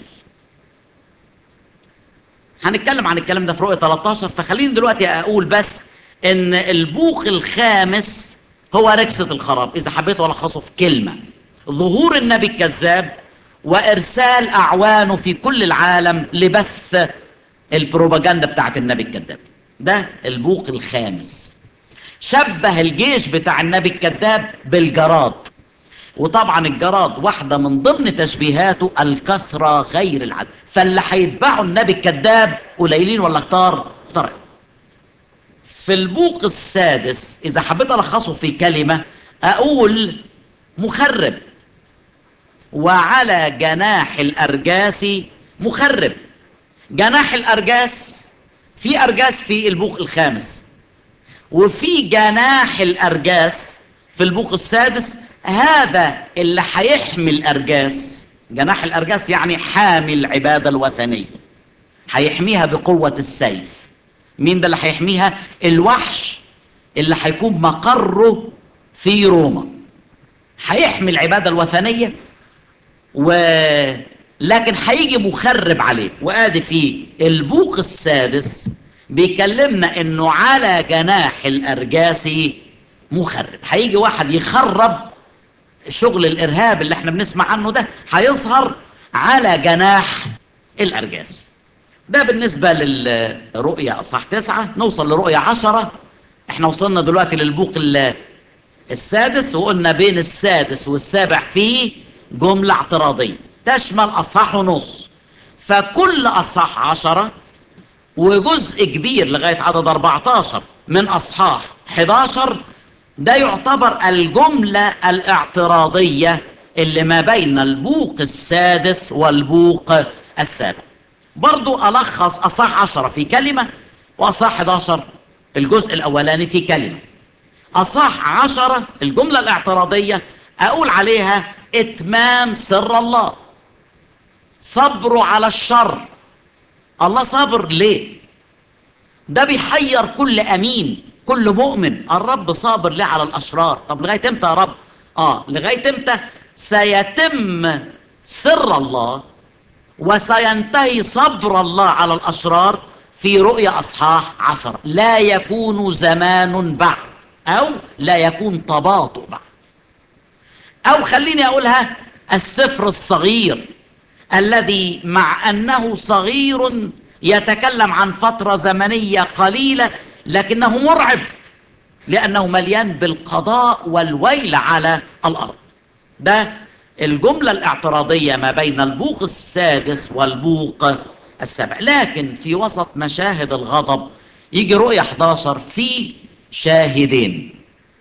هنتكلم عن الكلام ده في رؤية 13 فخليني دلوقتي أقول بس إن البوق الخامس هو ركسة الخراب إذا حبيت ألخصه في كلمة ظهور النبي الكذاب وإرسال أعوانه في كل العالم لبث البروباجندا بتاعت النبي الكذاب ده البوق الخامس شبه الجيش بتاع النبي الكذاب بالجراد وطبعا الجراد واحدة من ضمن تشبيهاته الكثرة غير العدد فاللي هيتبعوا النبي الكذاب قليلين ولا كتار كتار في البوق السادس إذا حبيت ألخصه في كلمة أقول مخرب وعلى جناح الأرجاس مخرب جناح الأرجاس في أرجاس في البوق الخامس وفي جناح الأرجاس في البوق السادس هذا اللي هيحمي الأرجاس جناح الأرجاس يعني حامي العبادة الوثنية هيحميها بقوة السيف مين ده اللي هيحميها الوحش اللي هيكون مقره في روما هيحمي العبادة الوثنية و لكن هيجي مخرب عليه وادي في البوق السادس بيكلمنا انه على جناح الارجاسي مخرب هيجي واحد يخرب شغل الارهاب اللي احنا بنسمع عنه ده هيظهر على جناح الارجاس ده بالنسبة للرؤية اصح تسعة نوصل لرؤية عشرة احنا وصلنا دلوقتي للبوق السادس وقلنا بين السادس والسابع فيه جملة اعتراضية تشمل أصح ونص فكل أصح عشرة وجزء كبير لغاية عدد 14 من أصحاح 11 ده يعتبر الجملة الاعتراضية اللي ما بين البوق السادس والبوق السابع برضو ألخص أصح 10 في كلمة وأصح 11 الجزء الأولاني في كلمة أصح 10 الجملة الاعتراضية أقول عليها إتمام سر الله صبره على الشر الله صابر ليه ده بيحير كل امين كل مؤمن الرب صابر ليه على الاشرار طب لغايه امتى يا رب اه لغايه امتى سيتم سر الله وسينتهي صبر الله على الاشرار في رؤيا اصحاح عشرة لا يكون زمان بعد او لا يكون تباطؤ بعد او خليني اقولها السفر الصغير الذي مع أنه صغير يتكلم عن فترة زمنية قليلة لكنه مرعب لأنه مليان بالقضاء والويل على الأرض ده الجملة الاعتراضية ما بين البوق السادس والبوق السابع لكن في وسط مشاهد الغضب يجي رؤية 11 في شاهدين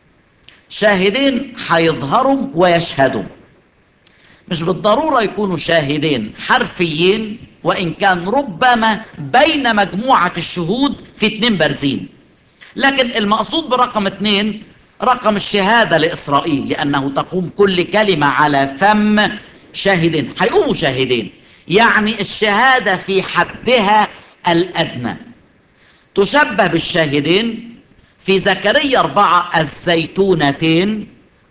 شاهدين هيظهروا ويشهدوا مش بالضرورة يكونوا شاهدين حرفيين وإن كان ربما بين مجموعة الشهود في اتنين بارزين لكن المقصود برقم اتنين رقم الشهادة لإسرائيل لأنه تقوم كل كلمة على فم شاهدين هيقوموا شاهدين يعني الشهادة في حدها الأدنى تشبه بالشاهدين في زكريا أربعة الزيتونتين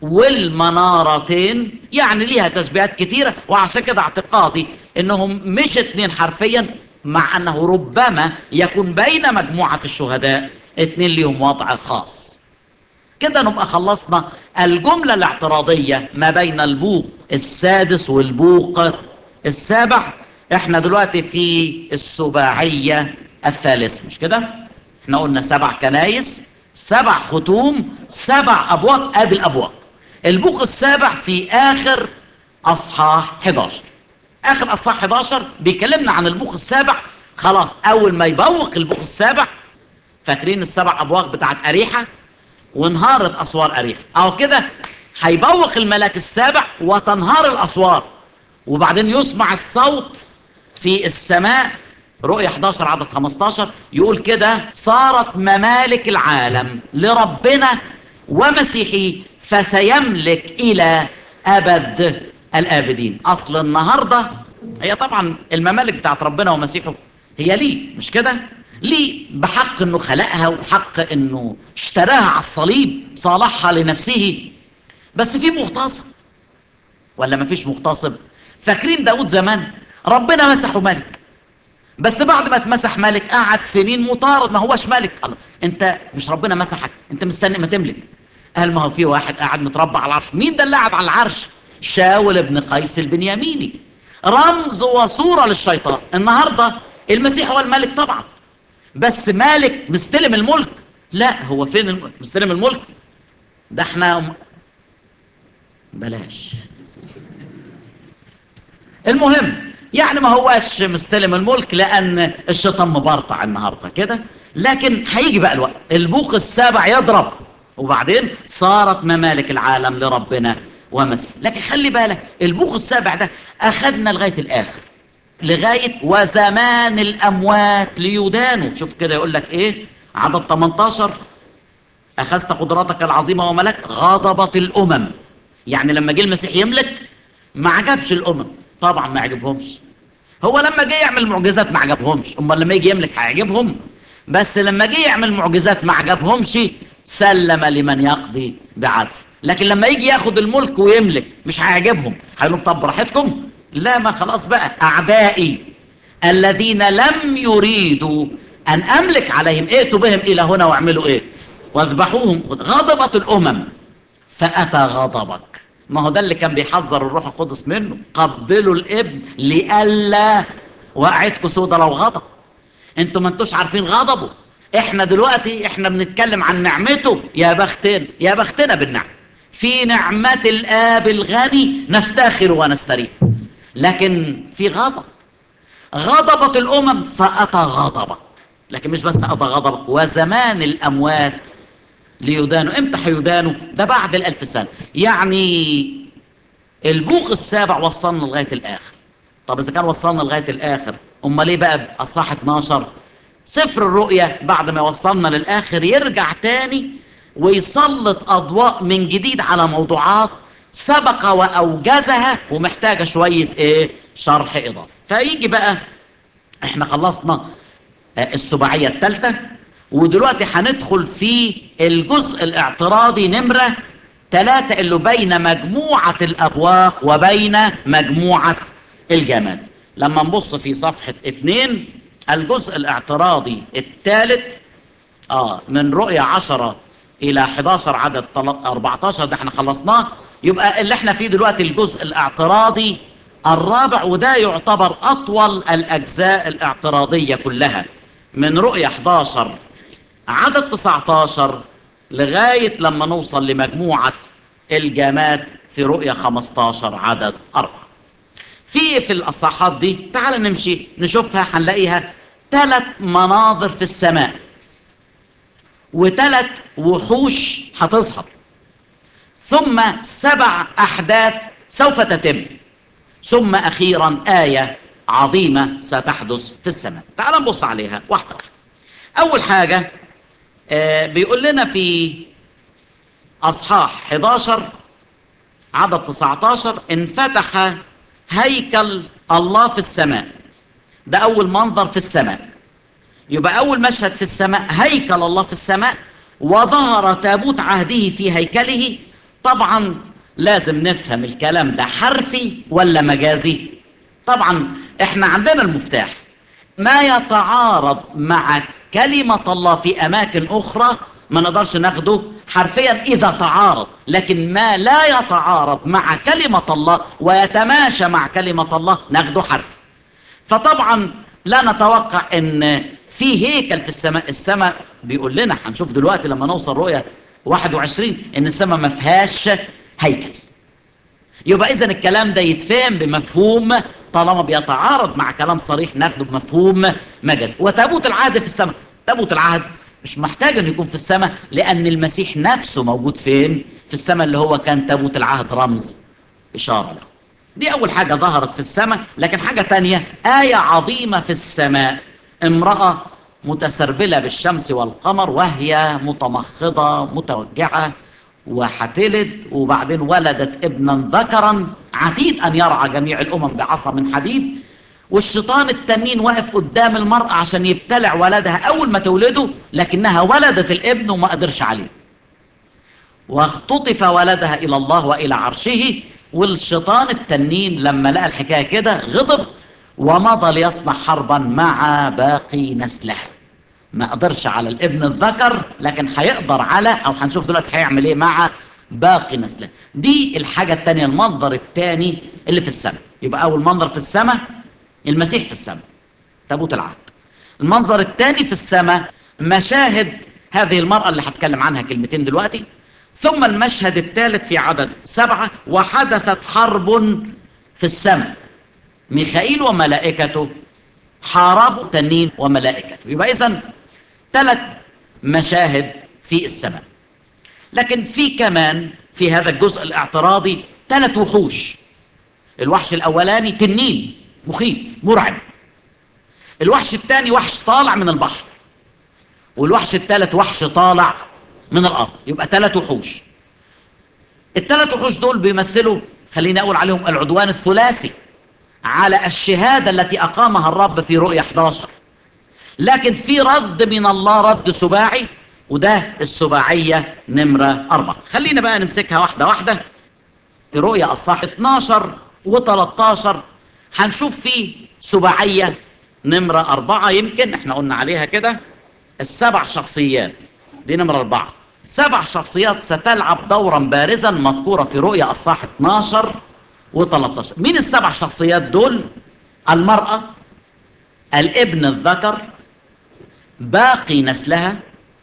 والمنارتين يعني ليها تشبيهات كتيرة وعشان كده اعتقادي انهم مش اتنين حرفيا مع انه ربما يكون بين مجموعة الشهداء اتنين ليهم وضع خاص كده نبقى خلصنا الجملة الاعتراضية ما بين البوق السادس والبوق السابع احنا دلوقتي في السباعية الثالث مش كده احنا قلنا سبع كنايس سبع ختوم سبع ابواق ادي الابواق البوق السابع في اخر اصحاح 11 اخر اصحاح 11 بيكلمنا عن البوق السابع خلاص اول ما يبوق البوق السابع فاكرين السبع ابواق بتاعت اريحه وانهارت اسوار اريحه اهو كده هيبوق الملاك السابع وتنهار الاسوار وبعدين يسمع الصوت في السماء رؤية 11 عدد 15 يقول كده صارت ممالك العالم لربنا ومسيحه فسيملك إلى أبد الآبدين أصل النهاردة هي طبعا الممالك بتاعت ربنا ومسيحه هي ليه مش كده ليه بحق انه خلقها وبحق انه اشتراها على الصليب صالحها لنفسه بس في مغتصب ولا ما فيش مغتصب فاكرين داود زمان ربنا مسحه ملك بس بعد ما اتمسح ملك قعد سنين مطارد ما هوش ملك الله انت مش ربنا مسحك انت مستني ما تملك قال ما هو في واحد قاعد متربع على العرش مين ده اللي قاعد على العرش شاول بن قيس البنياميني رمز وصورة للشيطان النهاردة المسيح هو الملك طبعا بس مالك مستلم الملك لا هو فين الم... مستلم الملك ده احنا بلاش المهم يعني ما هواش مستلم الملك لان الشيطان مبرطع النهارده كده لكن هيجي بقى الوقت البوق السابع يضرب وبعدين صارت ممالك العالم لربنا ومسيح لكن خلي بالك البوق السابع ده اخذنا لغايه الاخر لغايه وزمان الاموات ليدانوا شوف كده يقول لك ايه عدد 18 اخذت قدراتك العظيمه وملك غضبت الامم يعني لما جه المسيح يملك ما عجبش الامم طبعا ما عجبهمش هو لما جه يعمل معجزات ما عجبهمش امال لما يجي يملك هيعجبهم بس لما جه يعمل معجزات ما عجبهمش سلم لمن يقضي بعدل لكن لما يجي ياخد الملك ويملك مش هيعجبهم هيقول لهم طب براحتكم لا ما خلاص بقى اعدائي الذين لم يريدوا ان املك عليهم ائتوا بهم الى هنا واعملوا ايه واذبحوهم غضبت الامم فاتى غضبك ما هو ده اللي كان بيحذر الروح القدس منه قبلوا الابن لئلا وقعتكم سودا لو غضب انتوا ما انتوش عارفين غضبه احنا دلوقتي احنا بنتكلم عن نعمته يا بختنا يا بختنا بالنعم في نعمة الآب الغني نفتخر ونستريح لكن في غضب غضبت الأمم فأتى غضبك لكن مش بس أتى غضبك وزمان الأموات ليدانوا امتى هيدانوا ده بعد الألف سنة يعني البوق السابع وصلنا لغاية الآخر طب إذا كان وصلنا لغاية الآخر أمال ليه بقى أصح 12 سفر الرؤية بعد ما وصلنا للآخر يرجع تاني ويسلط أضواء من جديد على موضوعات سبق وأوجزها ومحتاجة شوية إيه شرح إضافي فيجي بقى إحنا خلصنا السباعية الثالثة ودلوقتي هندخل في الجزء الاعتراضي نمرة ثلاثة اللي بين مجموعة الأبواق وبين مجموعة الجمال لما نبص في صفحة اتنين الجزء الاعتراضي الثالث آه من رؤية عشرة إلى 11 عدد 14 ده احنا خلصناه يبقى اللي احنا فيه دلوقتي الجزء الاعتراضي الرابع وده يعتبر أطول الأجزاء الاعتراضية كلها من رؤية 11 عدد 19 لغاية لما نوصل لمجموعة الجامات في رؤية 15 عدد 4 في في الأصحاحات دي تعال نمشي نشوفها هنلاقيها ثلاث مناظر في السماء وثلاث وحوش هتظهر ثم سبع أحداث سوف تتم ثم أخيرا آية عظيمة ستحدث في السماء تعال نبص عليها واحدة واحدة أول حاجة آه بيقول لنا في أصحاح 11 عدد 19 انفتح هيكل الله في السماء ده أول منظر في السماء يبقى أول مشهد في السماء هيكل الله في السماء وظهر تابوت عهده في هيكله طبعا لازم نفهم الكلام ده حرفي ولا مجازي طبعا احنا عندنا المفتاح ما يتعارض مع كلمة الله في أماكن أخرى ما نقدرش ناخده حرفيا إذا تعارض لكن ما لا يتعارض مع كلمة الله ويتماشى مع كلمة الله ناخده حرفي فطبعا لا نتوقع ان في هيكل في السماء السماء بيقول لنا هنشوف دلوقتي لما نوصل رؤية 21 ان السماء ما فيهاش هيكل يبقى اذا الكلام ده يتفهم بمفهوم طالما بيتعارض مع كلام صريح ناخده بمفهوم مجازي وتابوت العهد في السماء تابوت العهد مش محتاج انه يكون في السماء لان المسيح نفسه موجود فين في السماء اللي هو كان تابوت العهد رمز اشاره له دي أول حاجة ظهرت في السماء لكن حاجة تانية آية عظيمة في السماء امرأة متسربلة بالشمس والقمر وهي متمخضة متوجعة وحتلد وبعدين ولدت ابنا ذكرا عتيد أن يرعى جميع الأمم بعصا من حديد والشيطان التنين واقف قدام المرأة عشان يبتلع ولدها أول ما تولده لكنها ولدت الابن وما قدرش عليه واختطف ولدها إلى الله وإلى عرشه والشيطان التنين لما لقى الحكاية كده غضب ومضى ليصنع حربا مع باقي نسله ما قدرش على الابن الذكر لكن هيقدر على او هنشوف دلوقتي هيعمل ايه مع باقي نسله دي الحاجة التانية المنظر التاني اللي في السماء يبقى اول منظر في السماء المسيح في السماء تابوت العهد المنظر الثاني في السماء مشاهد هذه المرأة اللي هتكلم عنها كلمتين دلوقتي ثم المشهد الثالث في عدد سبعة وحدثت حرب في السماء ميخائيل وملائكته حاربوا تنين وملائكته يبقى إذن ثلاث مشاهد في السماء لكن في كمان في هذا الجزء الاعتراضي ثلاث وحوش الوحش الأولاني تنين مخيف مرعب الوحش الثاني وحش طالع من البحر والوحش الثالث وحش طالع من الأرض يبقى ثلاث وحوش الثلاث وحوش دول بيمثلوا خليني أقول عليهم العدوان الثلاثي على الشهادة التي أقامها الرب في رؤية 11 لكن في رد من الله رد سباعي وده السباعية نمرة أربعة خلينا بقى نمسكها واحدة واحدة في رؤية أصحاح 12 و13 هنشوف فيه سباعية نمرة أربعة يمكن احنا قلنا عليها كده السبع شخصيات دي نمرة أربعة سبع شخصيات ستلعب دورا بارزا مذكورة في رؤية أصحاح 12 و13 مين السبع شخصيات دول المرأة الابن الذكر باقي نسلها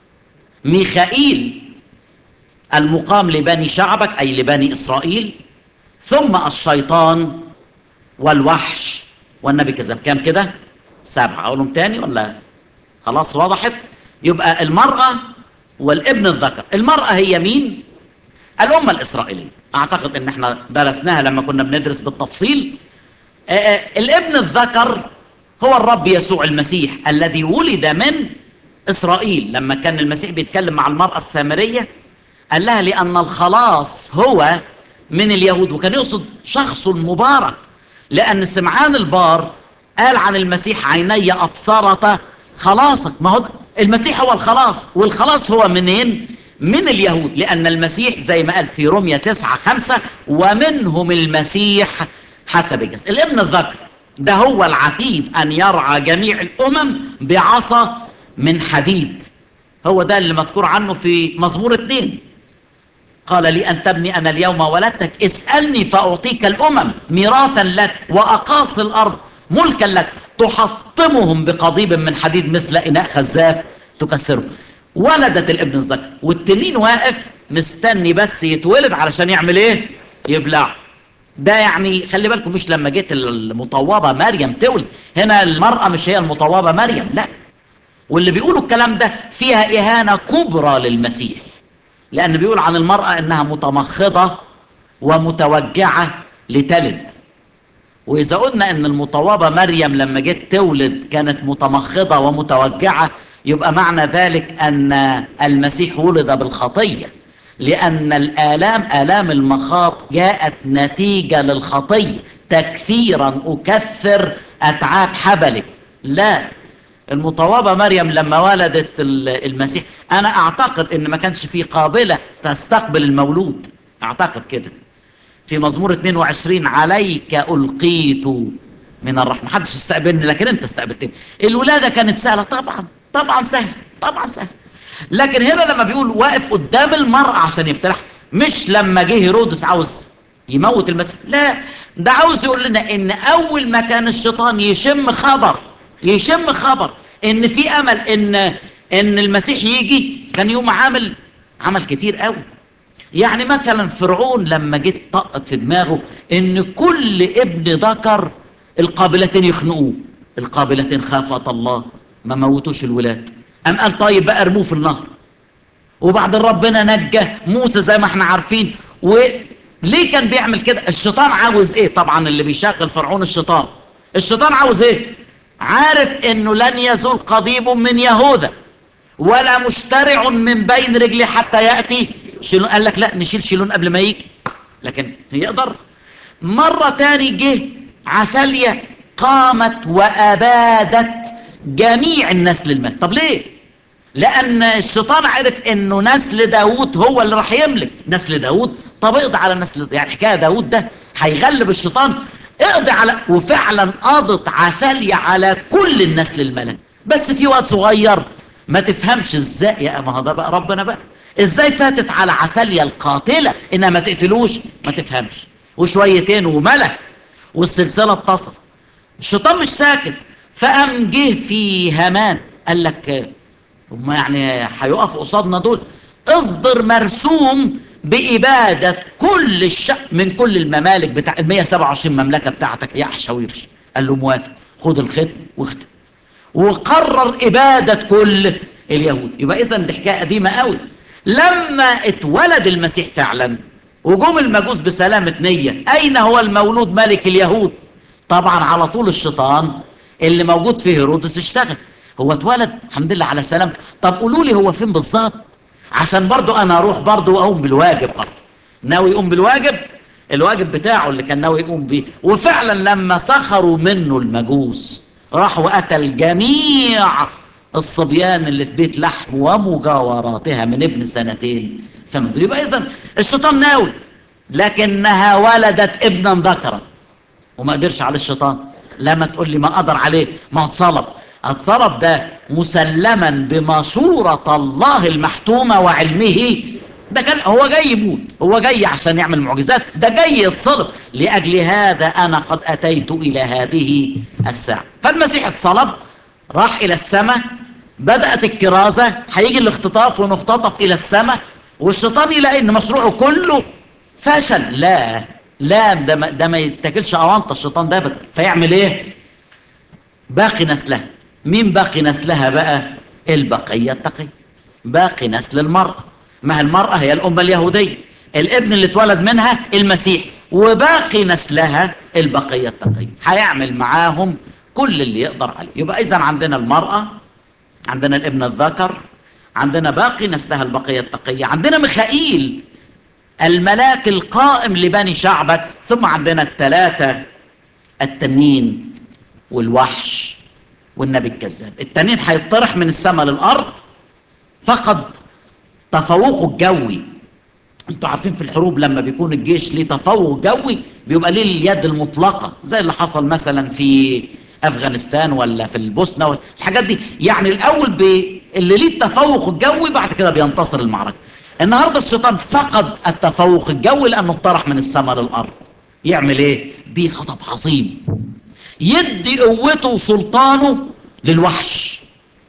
ميخائيل المقام لبني شعبك أي لبني إسرائيل ثم الشيطان والوحش والنبي كذب كام كده سبعة أقولهم تاني ولا خلاص وضحت يبقى المرأة والابن الذكر المرأة هي مين الأمة الإسرائيلية أعتقد أن احنا درسناها لما كنا بندرس بالتفصيل آآ آآ الابن الذكر هو الرب يسوع المسيح الذي ولد من إسرائيل لما كان المسيح بيتكلم مع المرأة السامرية قال لها لأن الخلاص هو من اليهود وكان يقصد شخص مبارك لأن سمعان البار قال عن المسيح عيني أبصرت خلاصك ما هو المسيح هو الخلاص والخلاص هو منين من اليهود لأن المسيح زي ما قال في رومية تسعة خمسة ومنهم المسيح حسب الجسد الابن الذكر ده هو العتيد أن يرعى جميع الأمم بعصا من حديد هو ده اللي مذكور عنه في مزمور اتنين قال لي أن تبني أنا اليوم ولدتك اسألني فأعطيك الأمم ميراثا لك وأقاصي الأرض ملكا لك تحطمهم بقضيب من حديد مثل إناء خزاف تكسره ولدت الابن الذكر والتنين واقف مستني بس يتولد علشان يعمل ايه يبلع ده يعني خلي بالكم مش لما جيت المطوبة مريم تولد هنا المرأة مش هي المطوبة مريم لا واللي بيقولوا الكلام ده فيها إهانة كبرى للمسيح لأن بيقول عن المرأة إنها متمخضة ومتوجعة لتلد وإذا قلنا إن المطوبة مريم لما جت تولد كانت متمخضة ومتوجعة يبقى معنى ذلك أن المسيح ولد بالخطية لأن الآلام آلام المخاط جاءت نتيجة للخطية تكثيرا أكثر أتعاب حبلك لا المطوبة مريم لما ولدت المسيح أنا أعتقد إن ما كانش في قابلة تستقبل المولود أعتقد كده في مزمور 22 عليك ألقيت من الرحمة محدش استقبلني لكن أنت استقبلتني الولادة كانت سهلة طبعا طبعا سهل طبعا سهل لكن هنا لما بيقول واقف قدام المرأة عشان يبتلعها مش لما جه هيرودس عاوز يموت المسيح لا ده عاوز يقول لنا ان اول ما كان الشيطان يشم خبر يشم خبر ان في امل ان ان المسيح يجي كان يوم عامل عمل كتير قوي يعني مثلا فرعون لما جيت طقت في دماغه ان كل ابن ذكر القابلتين يخنقوه القابلتين خافت الله ما موتوش الولاد قام قال طيب بقى ارموه في النهر وبعد ربنا نجى موسى زي ما احنا عارفين ليه كان بيعمل كده الشيطان عاوز ايه طبعا اللي بيشغل فرعون الشيطان الشيطان عاوز ايه عارف انه لن يزول قضيب من يهوذا ولا مشترع من بين رجلي حتى يأتي شيلون قال لك لا نشيل شيلون قبل ما يجي لكن يقدر مرة تاني جه عثالية قامت وأبادت جميع النسل الملك طب ليه لأن الشيطان عرف أنه نسل داود هو اللي راح يملك نسل داود طب اقضي على نسل يعني حكاية داود ده هيغلب الشيطان اقضي على وفعلا قضت عثالية على كل النسل الملك بس في وقت صغير ما تفهمش ازاي يا ما ده بقى ربنا بقى ازاي فاتت على عسالية القاتلة انها ما تقتلوش ما تفهمش وشويتين وملك والسلسلة اتصل الشيطان مش ساكت فقام جه في هامان قال لك هم يعني هيقف قصادنا دول اصدر مرسوم بإبادة كل الشعب من كل الممالك بتاع ال 127 مملكة بتاعتك يا أحشاويرش قال له موافق خد الختم واختم وقرر إبادة كل اليهود يبقى إذا دي حكاية قديمة قوي لما اتولد المسيح فعلا وجوم المجوس بسلامة نية أين هو المولود ملك اليهود طبعا على طول الشيطان اللي موجود في هيرودس اشتغل هو اتولد الحمد لله على سلامته طب قولوا لي هو فين بالظبط عشان برضو انا اروح برضو واقوم بالواجب برضو ناوي يقوم بالواجب الواجب بتاعه اللي كان ناوي يقوم بيه وفعلا لما سخروا منه المجوس راح وقتل جميع الصبيان اللي في بيت لحم ومجاوراتها من ابن سنتين فمن يبقى اذا الشيطان ناوي لكنها ولدت ابنا ذكرا وما قدرش على الشيطان لما تقول لي ما قدر عليه ما اتصلب اتصلب ده مسلما بمشورة الله المحتومة وعلمه ده كان هو جاي يموت هو جاي عشان يعمل معجزات ده جاي يتصلب لأجل هذا أنا قد أتيت إلى هذه الساعة فالمسيح اتصلب راح إلى السماء بدأت الكرازة هيجي الاختطاف ونختطف إلى السماء والشيطان يلاقي إن مشروعه كله فشل لا لا ده ما, ده ما يتاكلش أوانطة الشيطان ده ابدا فيعمل إيه باقي نسلها مين باقي نسلها بقى البقية التقية باقي نسل المرأة ما المرأة هي الأمة اليهودية الابن اللي اتولد منها المسيح وباقي نسلها البقية التقية هيعمل معاهم كل اللي يقدر عليه يبقى إذا عندنا المرأة عندنا الابن الذكر عندنا باقي نسلها البقية التقية عندنا ميخائيل الملاك القائم لبني شعبك ثم عندنا الثلاثة التنين والوحش والنبي الكذاب التنين هيطرح من السماء للأرض فقد تفوقه الجوي انتوا عارفين في الحروب لما بيكون الجيش ليه تفوق جوي بيبقى ليه اليد المطلقة زي اللي حصل مثلا في افغانستان ولا في البوسنة الحاجات دي يعني الاول بي اللي ليه التفوق الجوي بعد كده بينتصر المعركة النهاردة الشيطان فقد التفوق الجوي لانه اطرح من السماء للارض يعمل ايه دي خطب عظيم يدي قوته وسلطانه للوحش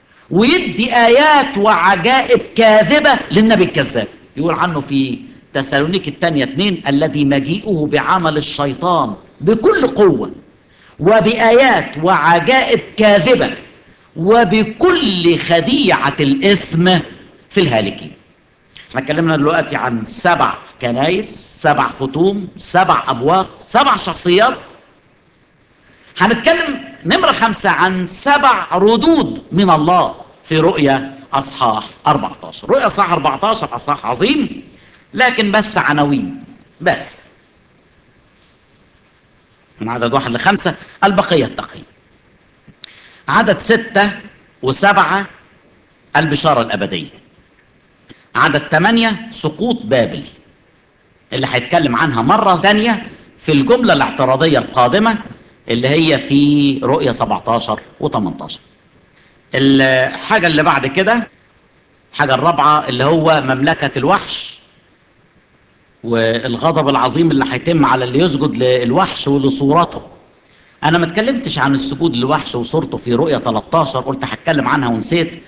ويدي آيات وعجائب كاذبة للنبي الكذاب يقول عنه في تسالونيك الثانية اثنين الذي مجيئه بعمل الشيطان بكل قوة وبآيات وعجائب كاذبة وبكل خديعة الإثم في الهالكين احنا اتكلمنا دلوقتي عن سبع كنايس سبع ختوم سبع أبواق سبع شخصيات هنتكلم نمرة خمسة عن سبع ردود من الله في رؤية أصحاح 14 رؤية أصحاح 14 أصحاح عظيم لكن بس عناوين بس من عدد واحد لخمسة البقية التقية عدد ستة وسبعة البشارة الأبدية عدد ثمانية سقوط بابل اللي هيتكلم عنها مرة ثانية في الجملة الاعتراضية القادمة اللي هي في رؤية 17 و18 الحاجة اللي بعد كده الحاجة الرابعة اللي هو مملكة الوحش والغضب العظيم اللي هيتم على اللي يسجد للوحش ولصورته انا ما اتكلمتش عن السجود للوحش وصورته في رؤية 13 قلت هتكلم عنها ونسيت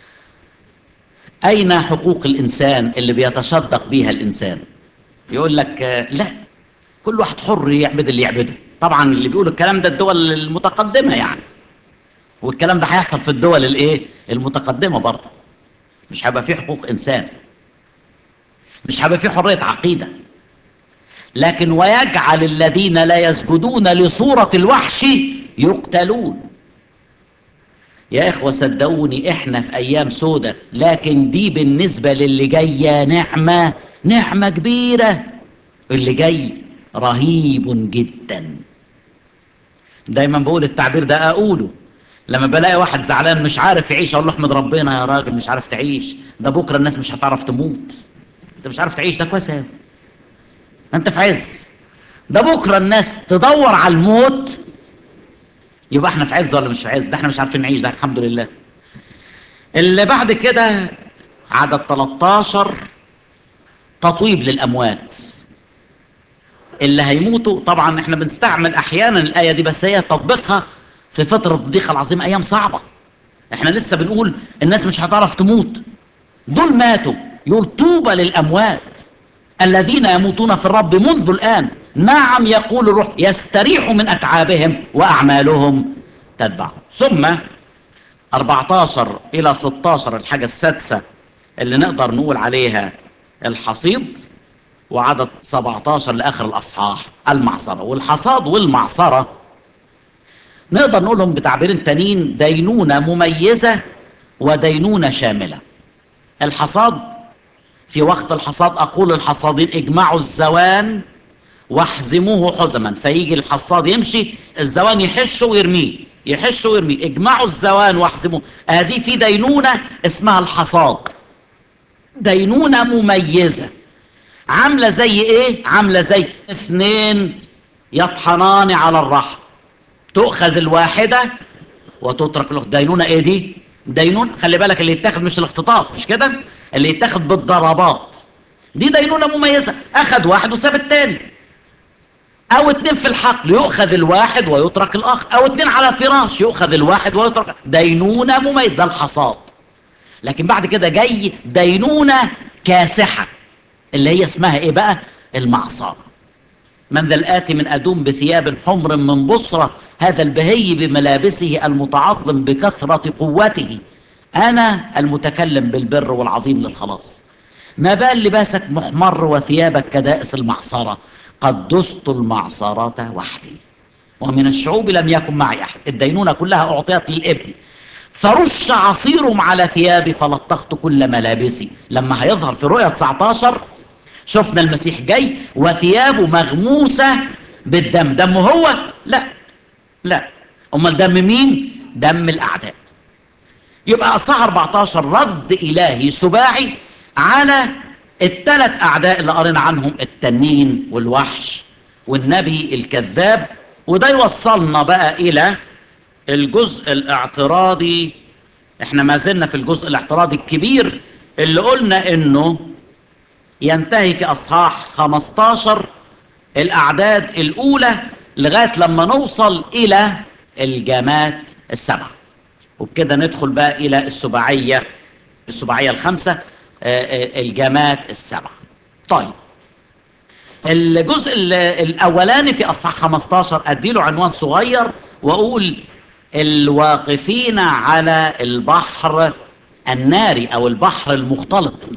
اين حقوق الانسان اللي بيتشدق بيها الانسان يقول لك لا كل واحد حر يعبد اللي يعبده طبعا اللي بيقول الكلام ده الدول المتقدمة يعني والكلام ده هيحصل في الدول الايه المتقدمة برضه مش هيبقى فيه حقوق انسان مش هيبقى فيه حرية عقيدة لكن ويجعل الذين لا يسجدون لصورة الوحش يقتلون يا إخوة صدقوني إحنا في أيام سودة لكن دي بالنسبة للي جاية نعمة نعمة كبيرة اللي جاي رهيب جدا دايما بقول التعبير ده أقوله لما بلاقي واحد زعلان مش عارف يعيش اقول له احمد ربنا يا راجل مش عارف تعيش ده بكره الناس مش هتعرف تموت انت مش عارف تعيش ده كويس قوي انت في عز ده بكره الناس تدور على الموت يبقى احنا في عز ولا مش في عز ده احنا مش عارفين نعيش ده الحمد لله اللي بعد كده عدد 13 تطويب للاموات اللي هيموتوا طبعا احنا بنستعمل احيانا الايه دي بس هي تطبيقها في فتره الضيقه العظيمه ايام صعبه احنا لسه بنقول الناس مش هتعرف تموت دول ماتوا يقول طوبى للاموات الذين يموتون في الرب منذ الان نعم يقول الروح يستريحوا من اتعابهم واعمالهم تتبعهم ثم 14 الى 16 الحاجه السادسه اللي نقدر نقول عليها الحصيد وعدد 17 لاخر الاصحاح المعصره والحصاد والمعصره نقدر نقولهم بتعبيرين تانيين دينونه مميزه ودينونه شامله الحصاد في وقت الحصاد اقول الحصادين اجمعوا الزوان واحزموه حزما فيجي الحصاد يمشي الزوان يحشه ويرميه يحشه ويرميه اجمعوا الزوان واحزموه ادي في دينونه اسمها الحصاد دينونه مميزه عامله زي ايه عامله زي اثنين يطحنان على الرحم تؤخذ الواحده وتترك الاخرى دينونه ايه دي دينون خلي بالك اللي يتاخد مش الاختطاف مش كده اللي يتاخد بالضربات دي دينونه مميزه اخذ واحد وساب التاني او اتنين في الحقل يؤخذ الواحد ويترك الاخر او اتنين على فراش يؤخذ الواحد ويترك دينونه مميزه الحصاد لكن بعد كده جاي دينونه كاسحه اللي هي اسمها ايه بقى المعصره من ذا الآتي من أدوم بثياب حمر من بصرة هذا البهي بملابسه المتعظم بكثرة قوته أنا المتكلم بالبر والعظيم للخلاص ما بال لباسك محمر وثيابك كدائس المعصرة قد دست المعصرة وحدي ومن الشعوب لم يكن معي أحد الدينونة كلها أعطيت للابن فرش عصيرهم على ثيابي فلطخت كل ملابسي لما هيظهر في رؤية 19 شفنا المسيح جاي وثيابه مغموسة بالدم دمه هو لا لا امال دم مين دم الاعداء يبقى اصح 14 رد الهي سباعي على الثلاث اعداء اللي قرينا عنهم التنين والوحش والنبي الكذاب وده يوصلنا بقى الى الجزء الاعتراضي احنا ما زلنا في الجزء الاعتراضي الكبير اللي قلنا انه ينتهي في اصحاح 15 الاعداد الاولى لغايه لما نوصل الى الجامات السبعه وبكده ندخل بقى الى السباعيه السباعيه الخمسه الجامات السبعه طيب الجزء الاولاني في اصحاح 15 اديله عنوان صغير واقول الواقفين على البحر الناري او البحر المختلط بالنار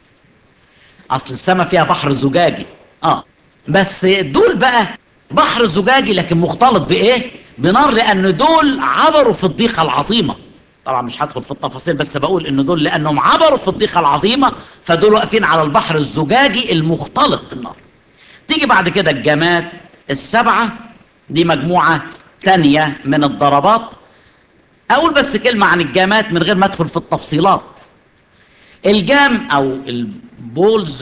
اصل السماء فيها بحر زجاجي اه بس دول بقى بحر زجاجي لكن مختلط بايه بنار لان دول عبروا في الضيقه العظيمه طبعا مش هدخل في التفاصيل بس بقول ان دول لانهم عبروا في الضيقه العظيمه فدول واقفين على البحر الزجاجي المختلط بالنار تيجي بعد كده الجامات السبعه دي مجموعه تانية من الضربات اقول بس كلمه عن الجامات من غير ما ادخل في التفصيلات الجام او البولز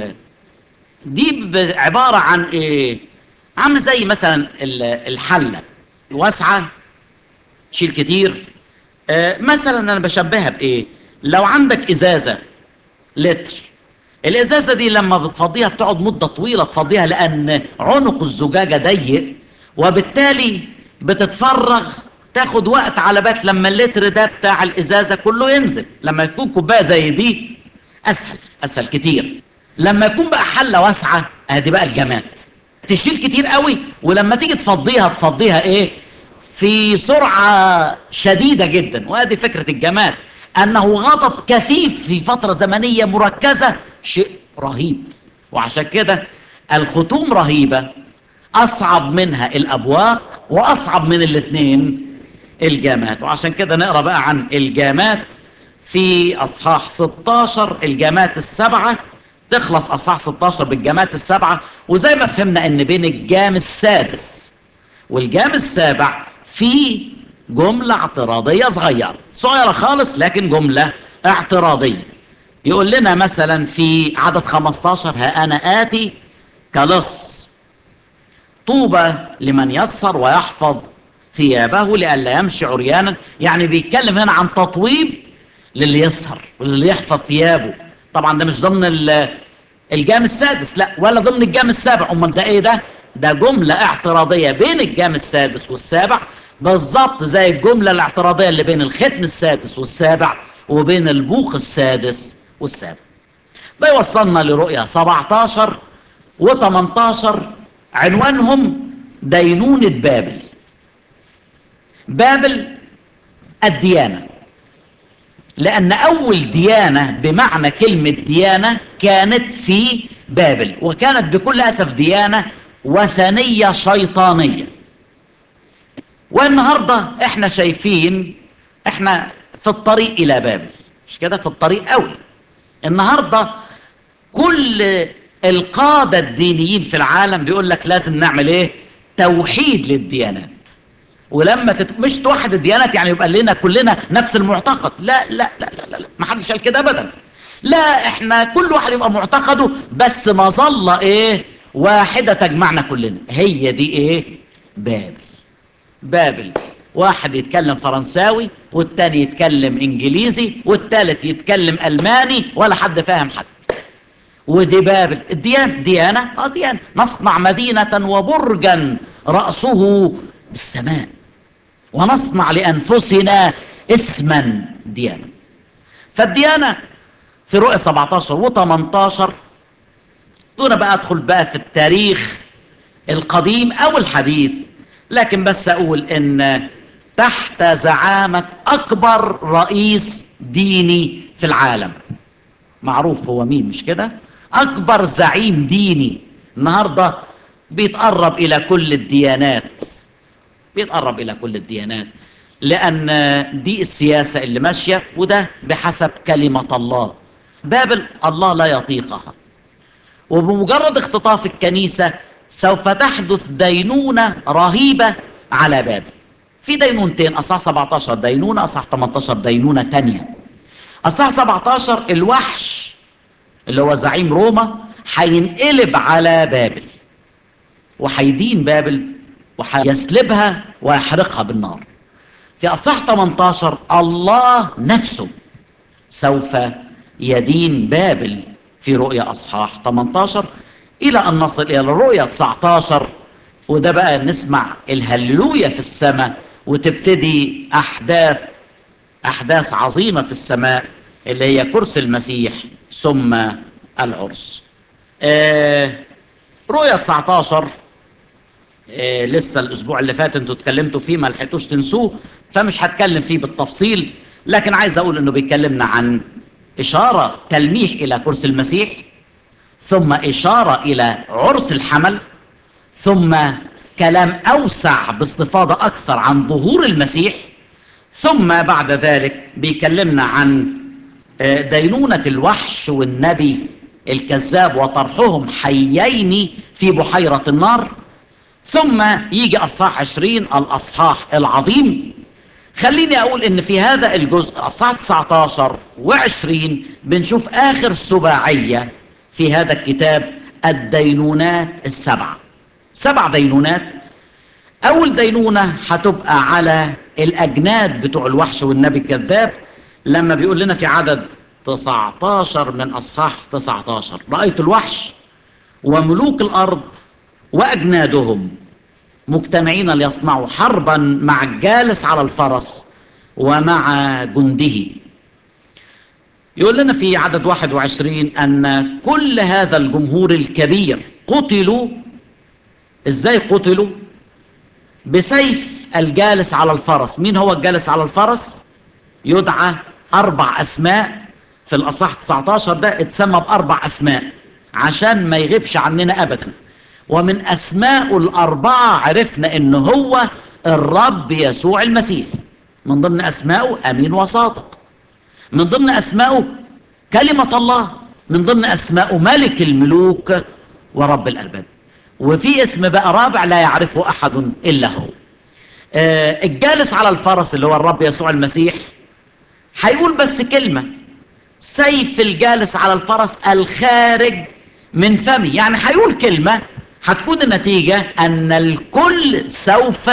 دي عبارة عن ايه عامل زي مثلا الحلة واسعة تشيل كتير آه مثلا انا بشبهها بايه لو عندك ازازة لتر الازازة دي لما بتفضيها بتقعد مدة طويلة تفضيها لان عنق الزجاجة ضيق وبالتالي بتتفرغ تاخد وقت على بات لما اللتر ده بتاع الازازه كله ينزل لما يكون كوبايه زي دي اسهل اسهل كتير لما يكون بقى حله واسعه ادي بقى الجماد تشيل كتير قوي ولما تيجي تفضيها تفضيها ايه في سرعه شديده جدا وادي فكره الجماد انه غضب كثيف في فتره زمنيه مركزه شيء رهيب وعشان كده الختوم رهيبة أصعب منها الأبواق وأصعب من الاثنين الجامات وعشان كده نقرأ بقى عن الجامات في أصحاح 16 الجامات السبعة تخلص أصحاح 16 بالجامات السبعة وزي ما فهمنا أن بين الجام السادس والجام السابع في جملة اعتراضية صغيرة صغيرة خالص لكن جملة اعتراضية يقول لنا مثلا في عدد 15 ها أنا آتي كلص طوبى لمن يسر ويحفظ ثيابه لئلا يمشي عريانا يعني بيتكلم هنا عن تطويب للي يسهر وللي يحفظ ثيابه طبعا ده مش ضمن الجام السادس لا ولا ضمن الجام السابع امال ده ايه ده ده جملة اعتراضية بين الجام السادس والسابع بالظبط زي الجملة الاعتراضية اللي بين الختم السادس والسابع وبين البوق السادس والسابع ده يوصلنا لرؤية 17 و18 عنوانهم دينونة بابل بابل الديانة لأن أول ديانة بمعنى كلمة ديانة كانت في بابل وكانت بكل أسف ديانة وثنية شيطانية والنهاردة احنا شايفين احنا في الطريق إلى بابل مش كده في الطريق قوي النهاردة كل القادة الدينيين في العالم بيقول لك لازم نعمل ايه توحيد للديانات ولما تت... مش توحد الديانات يعني يبقى لنا كلنا نفس المعتقد لا لا لا لا لا, لا. ما حدش قال كده ابدا لا احنا كل واحد يبقى معتقده بس مظله ايه واحده تجمعنا كلنا هي دي ايه بابل بابل واحد يتكلم فرنساوي والتاني يتكلم انجليزي والتالت يتكلم الماني ولا حد فاهم حد ودي بابل الديانة ديانة اه ديانة نصنع مدينة وبرجا رأسه بالسماء ونصنع لأنفسنا اسما ديانة فالديانة في رؤية 17 و18 دون بقى أدخل بقى في التاريخ القديم أو الحديث لكن بس أقول إن تحت زعامة أكبر رئيس ديني في العالم معروف هو مين مش كده أكبر زعيم ديني النهاردة بيتقرب إلى كل الديانات بيتقرب إلى كل الديانات لأن دي السياسة اللي ماشية وده بحسب كلمة الله بابل الله لا يطيقها وبمجرد اختطاف الكنيسة سوف تحدث دينونة رهيبة على بابل في دينونتين أصح 17 دينونة أصح 18 دينونة تانية أصح 17 الوحش اللي هو زعيم روما هينقلب على بابل وهيدين بابل وهيسلبها ويحرقها بالنار في أصح 18 الله نفسه سوف يدين بابل في رؤيا أصحاح 18 إلى أن نصل إلى الرؤيا 19 وده بقى نسمع الهللويا في السماء وتبتدي أحداث أحداث عظيمة في السماء اللي هي كرسي المسيح ثم العرس آه رؤيا 19 آه لسه الأسبوع اللي فات انتوا اتكلمتوا فيه ما لحقتوش تنسوه فمش هتكلم فيه بالتفصيل لكن عايز أقول إنه بيكلمنا عن إشارة تلميح إلى كرسي المسيح ثم إشارة إلى عرس الحمل ثم كلام أوسع باستفاضة أكثر عن ظهور المسيح ثم بعد ذلك بيكلمنا عن دينونة الوحش والنبي الكذاب وطرحهم حيين في بحيرة النار ثم يجي أصحاح عشرين الأصحاح العظيم خليني أقول إن في هذا الجزء أصحاح 19 و20 بنشوف آخر سباعية في هذا الكتاب الدينونات السبعة سبع دينونات أول دينونة هتبقى على الأجناد بتوع الوحش والنبي الكذاب لما بيقول لنا في عدد 19 من أصحاح 19 رأيت الوحش وملوك الأرض وأجنادهم مجتمعين ليصنعوا حربا مع الجالس على الفرس ومع جنده يقول لنا في عدد 21 أن كل هذا الجمهور الكبير قتلوا إزاي قتلوا بسيف الجالس على الفرس مين هو الجالس على الفرس يدعى أربع أسماء في الأصح 19 ده اتسمى بأربع أسماء عشان ما يغيبش عننا أبدا ومن أسماء الأربعة عرفنا إن هو الرب يسوع المسيح من ضمن أسمائه أمين وصادق من ضمن أسمائه كلمة الله من ضمن أسمائه ملك الملوك ورب الأرباب وفي اسم بقى رابع لا يعرفه أحد إلا هو آه الجالس على الفرس اللي هو الرب يسوع المسيح هيقول بس كلمة سيف الجالس على الفرس الخارج من فمي يعني هيقول كلمة هتكون النتيجة أن الكل سوف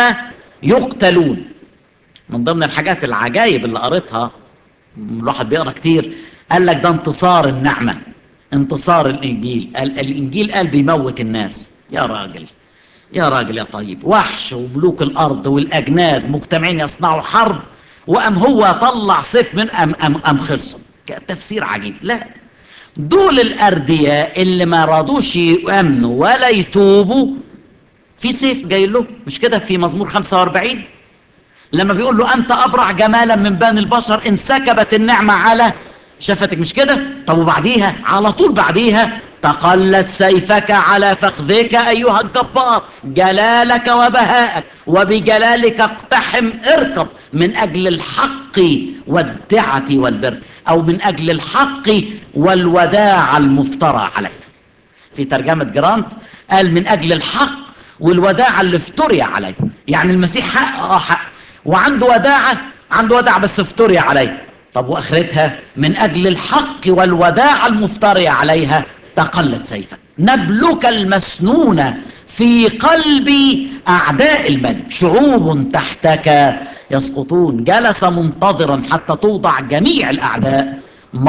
يقتلون من ضمن الحاجات العجائب اللي قريتها الواحد بيقرا كتير قال لك ده انتصار النعمة انتصار الإنجيل قال الإنجيل قال بيموت الناس يا راجل يا راجل يا طيب وحش وملوك الأرض والأجناد مجتمعين يصنعوا حرب وأم هو طلع سيف من أم, أم, أم خلصوا تفسير عجيب لا دول الأردياء اللي ما رضوش يؤمنوا ولا يتوبوا في سيف جاي له مش كده في مزمور 45 لما بيقول له أنت أبرع جمالا من بني البشر انسكبت النعمة على شفتك مش كده طب وبعديها على طول بعديها تقلت سيفك على فخذك أيها الجبار جلالك وبهاءك وبجلالك اقتحم اركب من أجل الحق والدعة والبر أو من أجل الحق والوداع المفترى عليه في ترجمة جرانت قال من أجل الحق والوداع اللي افتري عليه يعني المسيح حق اه حق وعنده وداعة عنده وداعة بس افتري عليه طب واخرتها من اجل الحق والوداع المفتري عليها تقلت سيفك نبلك المسنون في قلب اعداء الملك شعوب تحتك يسقطون جلس منتظرا حتى توضع جميع الاعداء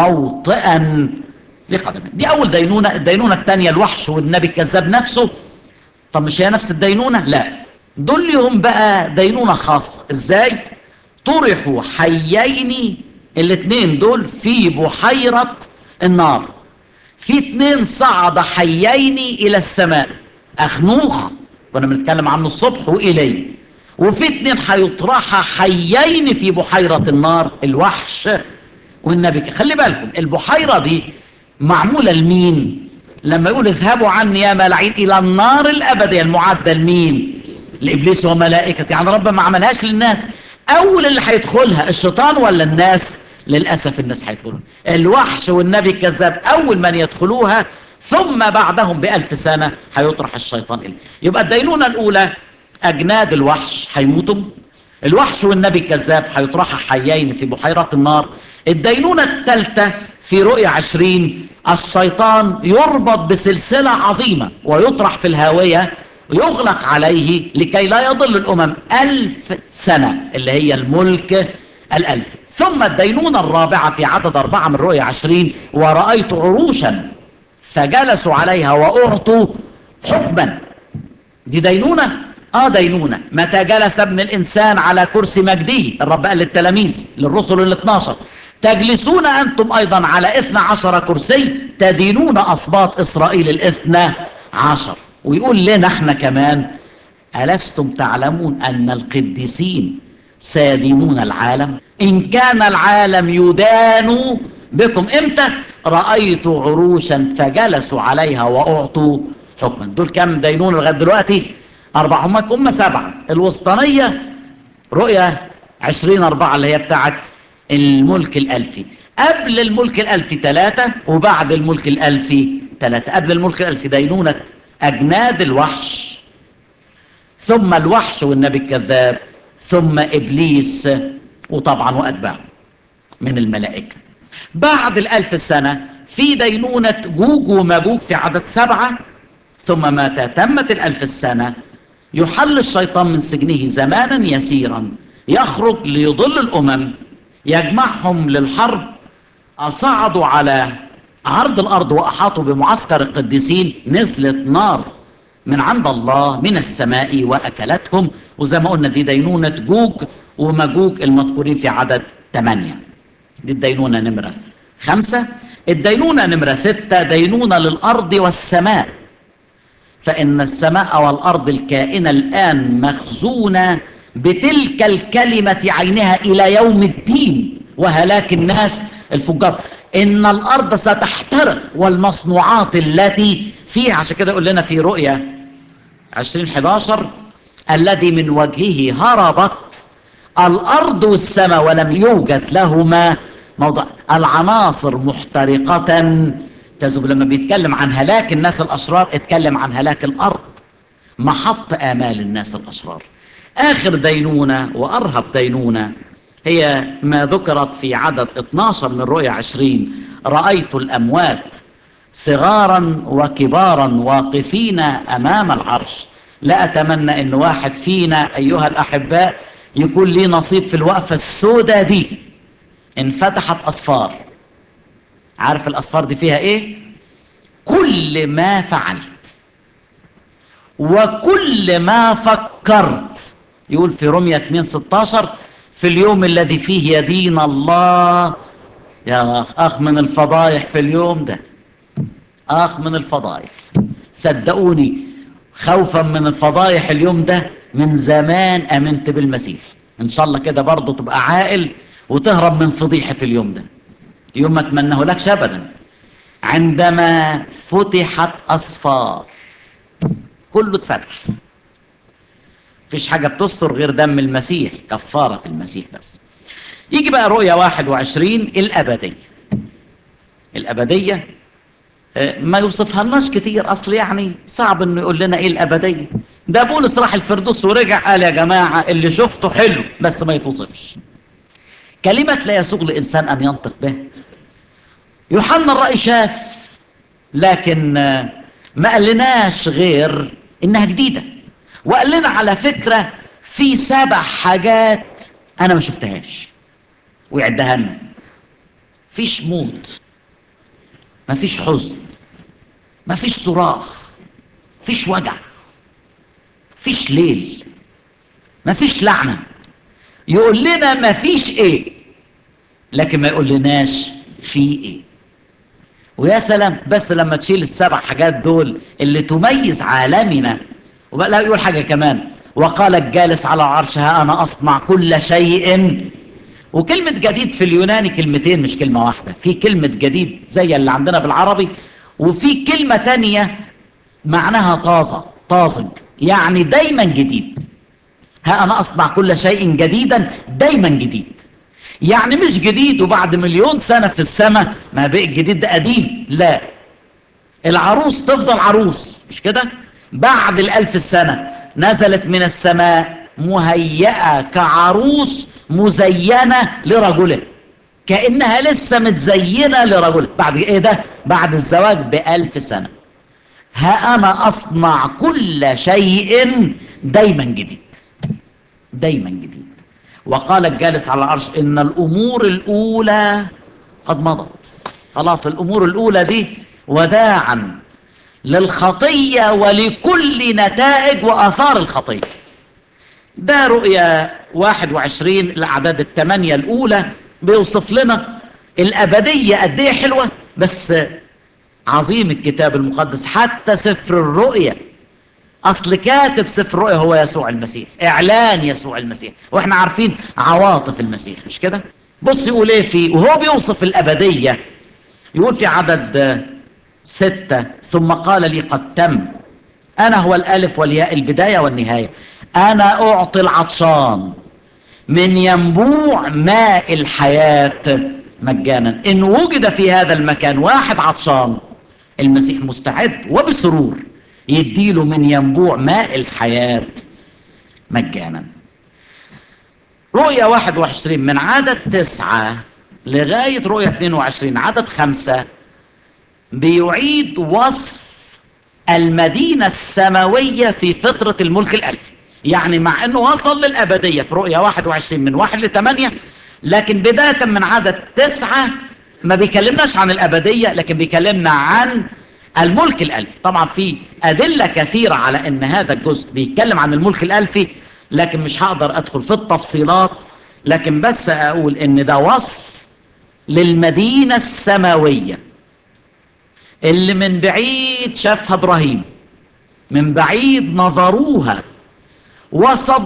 موطئا لقدمه دي اول دينونه الدينونه الثانيه الوحش والنبي الكذاب نفسه طب مش هي نفس الدينونه لا دول لهم بقى دينونه خاصه ازاي طرحوا حيين الاثنين دول في بحيرة النار في اثنين صعد حيين الى السماء اخنوخ كنا بنتكلم عنه الصبح والي وفي اثنين هيطرحا حيين في بحيرة النار الوحش والنبي خلي بالكم البحيرة دي معمولة لمين لما يقول اذهبوا عني يا ملاعين الى النار الابدية المعدة لمين لابليس وملائكته يعني رب ما عملهاش للناس اول اللي هيدخلها الشيطان ولا الناس للاسف الناس هيدخلون الوحش والنبي الكذاب اول من يدخلوها ثم بعدهم بألف سنة هيطرح الشيطان إليه يبقى الدينونة الأولى أجناد الوحش هيموتوا الوحش والنبي الكذاب هيطرحا حيين في بحيرة النار الدينونة الثالثة في رؤية عشرين الشيطان يربط بسلسلة عظيمة ويطرح في الهاوية يغلق عليه لكي لا يضل الأمم ألف سنة اللي هي الملك الألف ثم الدينونة الرابعة في عدد أربعة من رؤية عشرين ورأيت عروشا فجلسوا عليها وأعطوا حكما دي دينونة آه دينونة متى جلس ابن الإنسان على كرسي مجده الرب قال للتلاميذ للرسل ال 12 تجلسون أنتم أيضا على إثنى عشر كرسي تدينون أصباط إسرائيل الإثنى عشر ويقول لنا احنا كمان ألستم تعلمون أن القديسين سيدينون العالم إن كان العالم يدان بكم إمتى رأيت عروشا فجلسوا عليها وأعطوا حكما دول كم دينون لغاية دلوقتي أربعة هم هم سبعة الوسطانية رؤية عشرين أربعة اللي هي بتاعت الملك الألفي قبل الملك الألفي ثلاثة وبعد الملك الألفي ثلاثة قبل الملك الألفي دينونة أجناد الوحش ثم الوحش والنبي الكذاب ثم إبليس وطبعا وأتباعه من الملائكة بعد الألف سنة في دينونة جوج وماجوج في عدد سبعة ثم متى تمت الألف السنة يحل الشيطان من سجنه زمانا يسيرا يخرج ليضل الأمم يجمعهم للحرب أصعدوا على عرض الأرض وأحاطوا بمعسكر القديسين نزلت نار من عند الله من السماء وأكلتهم وزي ما قلنا دي دينونة جوج ومجوج المذكورين في عدد ثمانية دي الدينونة نمرة خمسة الدينونة نمرة ستة دينونة للأرض والسماء فإن السماء والأرض الكائنة الآن مخزونة بتلك الكلمة عينها إلى يوم الدين وهلاك الناس الفجار ان الارض ستحترق والمصنوعات التي فيها عشان كده يقول لنا في رؤيا 2011 الذي من وجهه هربت الارض والسماء ولم يوجد لهما موضع العناصر محترقة تزوج لما بيتكلم عن هلاك الناس الاشرار اتكلم عن هلاك الارض محط امال الناس الاشرار اخر دينونة وارهب دينونة هي ما ذكرت في عدد 12 من رؤيا 20 رأيت الأموات صغارا وكبارا واقفين أمام العرش لا أتمنى أن واحد فينا أيها الأحباء يكون لي نصيب في الوقفة السوداء دي انفتحت أصفار عارف الأصفار دي فيها إيه؟ كل ما فعلت وكل ما فكرت يقول في رمية 2 16 في اليوم الذي فيه يدين الله يا أخ, أخ من الفضايح في اليوم ده أخ من الفضايح صدقوني خوفا من الفضايح اليوم ده من زمان أمنت بالمسيح إن شاء الله كده برضه تبقى عاقل وتهرب من فضيحة اليوم ده يوم ما اتمنه لكش أبدا عندما فتحت أصفار كله اتفتح فيش حاجة بتصر غير دم المسيح كفارة المسيح بس يجي بقى رؤية 21 الأبدية الأبدية ما يوصفها لناش كتير أصل يعني صعب إنه يقول لنا إيه الأبدية ده بولس راح الفردوس ورجع قال يا جماعة اللي شفته حلو بس ما يتوصفش كلمة لا يسوغ لإنسان أن ينطق به يوحنا الرأي شاف لكن ما قالناش غير إنها جديدة وقال لنا على فكرة في سبع حاجات أنا ما شفتهاش ويعدها لنا فيش موت ما فيش حزن ما فيش صراخ فيش وجع فيش ليل ما فيش لعنة يقول لنا ما فيش ايه لكن ما يقول لناش في ايه ويا سلام بس لما تشيل السبع حاجات دول اللي تميز عالمنا وبقى لا يقول حاجة كمان وقال الجالس على عرشها أنا أصنع كل شيء وكلمة جديد في اليوناني كلمتين مش كلمة واحدة في كلمة جديد زي اللي عندنا بالعربي وفي كلمة تانية معناها طازة طازج يعني دايما جديد ها أنا أصنع كل شيء جديدا دايما جديد يعني مش جديد وبعد مليون سنة في السماء ما بقى الجديد ده قديم لا العروس تفضل عروس مش كده بعد الألف السنة نزلت من السماء مهيئة كعروس مزينة لرجله كأنها لسه متزينة لرجله بعد ايه ده بعد الزواج بألف سنة ها أنا أصنع كل شيء دايما جديد دايما جديد وقال الجالس على العرش إن الأمور الأولى قد مضت خلاص الأمور الأولى دي وداعا للخطية ولكل نتائج وآثار الخطية ده رؤية 21 الأعداد الثمانية الأولى بيوصف لنا الأبدية قد إيه حلوة بس عظيم الكتاب المقدس حتى سفر الرؤية أصل كاتب سفر الرؤية هو يسوع المسيح إعلان يسوع المسيح وإحنا عارفين عواطف المسيح مش كده بص يقول إيه في وهو بيوصف الأبدية يقول في عدد ستة ثم قال لي قد تم أنا هو الألف والياء البداية والنهاية أنا أعطي العطشان من ينبوع ماء الحياة مجانا إن وجد في هذا المكان واحد عطشان المسيح مستعد وبسرور يديله من ينبوع ماء الحياة مجانا رؤية 21 من عدد تسعة لغاية رؤية 22 عدد خمسة بيعيد وصف المدينة السماوية في فترة الملك الألفي يعني مع أنه وصل للأبدية في رؤية 21 من 1 ل 8 لكن بداية من عدد تسعة ما بيكلمناش عن الأبدية لكن بيكلمنا عن الملك الألفي طبعا في أدلة كثيرة على أن هذا الجزء بيتكلم عن الملك الألفي لكن مش هقدر أدخل في التفصيلات لكن بس أقول أن ده وصف للمدينة السماوية اللي من بعيد شافها إبراهيم من بعيد نظروها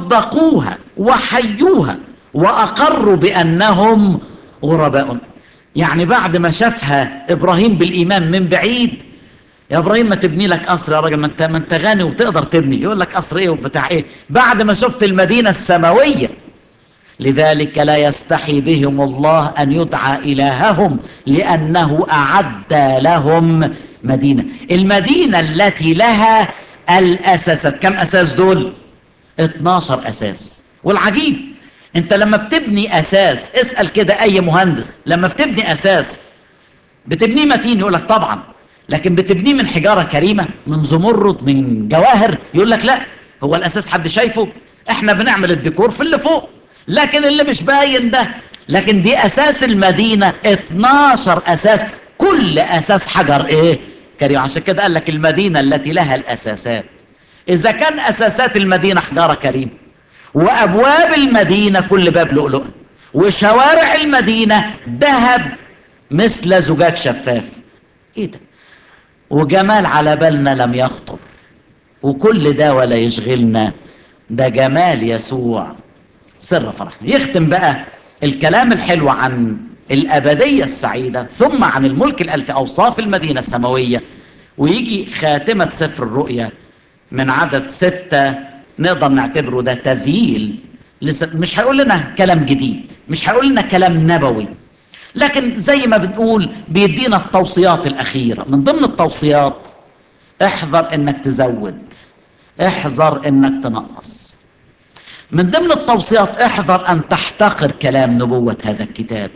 وصدقوها وحيوها وأقروا بأنهم غرباء يعني بعد ما شافها ابراهيم بالايمان من بعيد يا ابراهيم ما تبني لك قصر يا راجل ما انت ما انت غني وتقدر تبني يقول لك قصر ايه وبتاع ايه بعد ما شفت المدينه السماويه لذلك لا يستحي بهم الله ان يدعى الههم لانه اعد لهم مدينه المدينه التي لها الاساسات كم اساس دول 12 اساس والعجيب انت لما بتبني اساس اسال كده اي مهندس لما بتبني اساس بتبنيه متين يقول لك طبعا لكن بتبنيه من حجاره كريمه من زمرد من جواهر يقول لك لا هو الاساس حد شايفه احنا بنعمل الديكور في اللي فوق لكن اللي مش باين ده لكن دي اساس المدينه 12 اساس كل اساس حجر ايه كريم عشان كده قال لك المدينه التي لها الاساسات اذا كان اساسات المدينه حجاره كريمه وابواب المدينه كل باب لؤلؤ وشوارع المدينه ذهب مثل زجاج شفاف ايه ده وجمال على بالنا لم يخطر وكل ده ولا يشغلنا ده جمال يسوع سر فرحنا يختم بقى الكلام الحلو عن الأبدية السعيدة ثم عن الملك الألف أوصاف المدينة السماوية ويجي خاتمة سفر الرؤيا من عدد ستة نقدر نعتبره ده تذييل لسه مش هيقول لنا كلام جديد مش هيقول لنا كلام نبوي لكن زي ما بنقول بيدينا التوصيات الأخيرة من ضمن التوصيات احذر انك تزود احذر انك تنقص من ضمن التوصيات احذر ان تحتقر كلام نبوة هذا الكتاب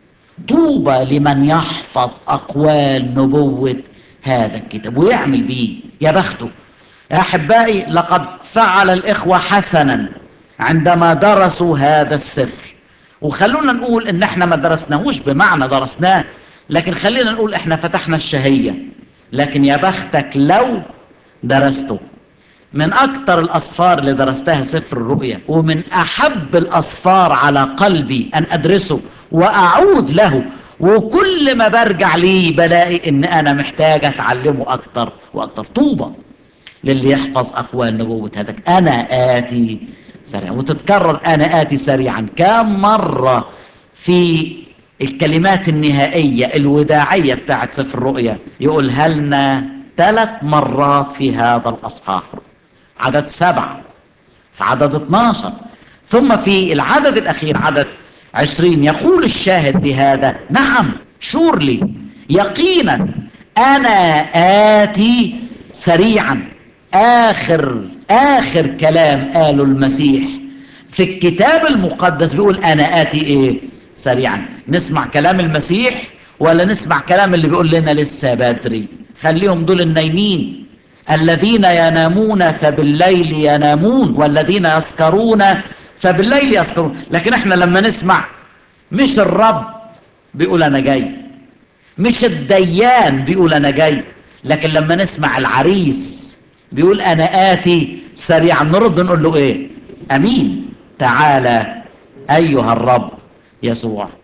طوبى لمن يحفظ اقوال نبوة هذا الكتاب ويعمل بيه يا بخته يا احبائي لقد فعل الاخوة حسنا عندما درسوا هذا السفر وخلونا نقول ان احنا ما درسناهوش بمعنى درسناه لكن خلينا نقول احنا فتحنا الشهية لكن يا بختك لو درسته من أكثر الأصفار اللي درستها سفر الرؤيا ومن أحب الأصفار على قلبي أن أدرسه وأعود له وكل ما برجع ليه بلاقي إن أنا محتاج أتعلمه أكثر وأكثر طوبة للي يحفظ أقوال نبوة هذا أنا آتي سريعا وتتكرر أنا آتي سريعا كم مرة في الكلمات النهائية الوداعية بتاعت سفر الرؤيا يقولها لنا ثلاث مرات في هذا الأصحاح عدد سبعة في عدد 12 ثم في العدد الأخير عدد عشرين يقول الشاهد بهذا نعم شورلي يقينا أنا آتي سريعا آخر آخر كلام قاله المسيح في الكتاب المقدس بيقول أنا آتي إيه سريعا نسمع كلام المسيح ولا نسمع كلام اللي بيقول لنا لسه بدري خليهم دول النايمين الذين ينامون فبالليل ينامون والذين يسكرون فبالليل يسكرون لكن احنا لما نسمع مش الرب بيقول انا جاي مش الديان بيقول انا جاي لكن لما نسمع العريس بيقول انا اتي سريعا نرد نقول له ايه امين تعالى ايها الرب يسوع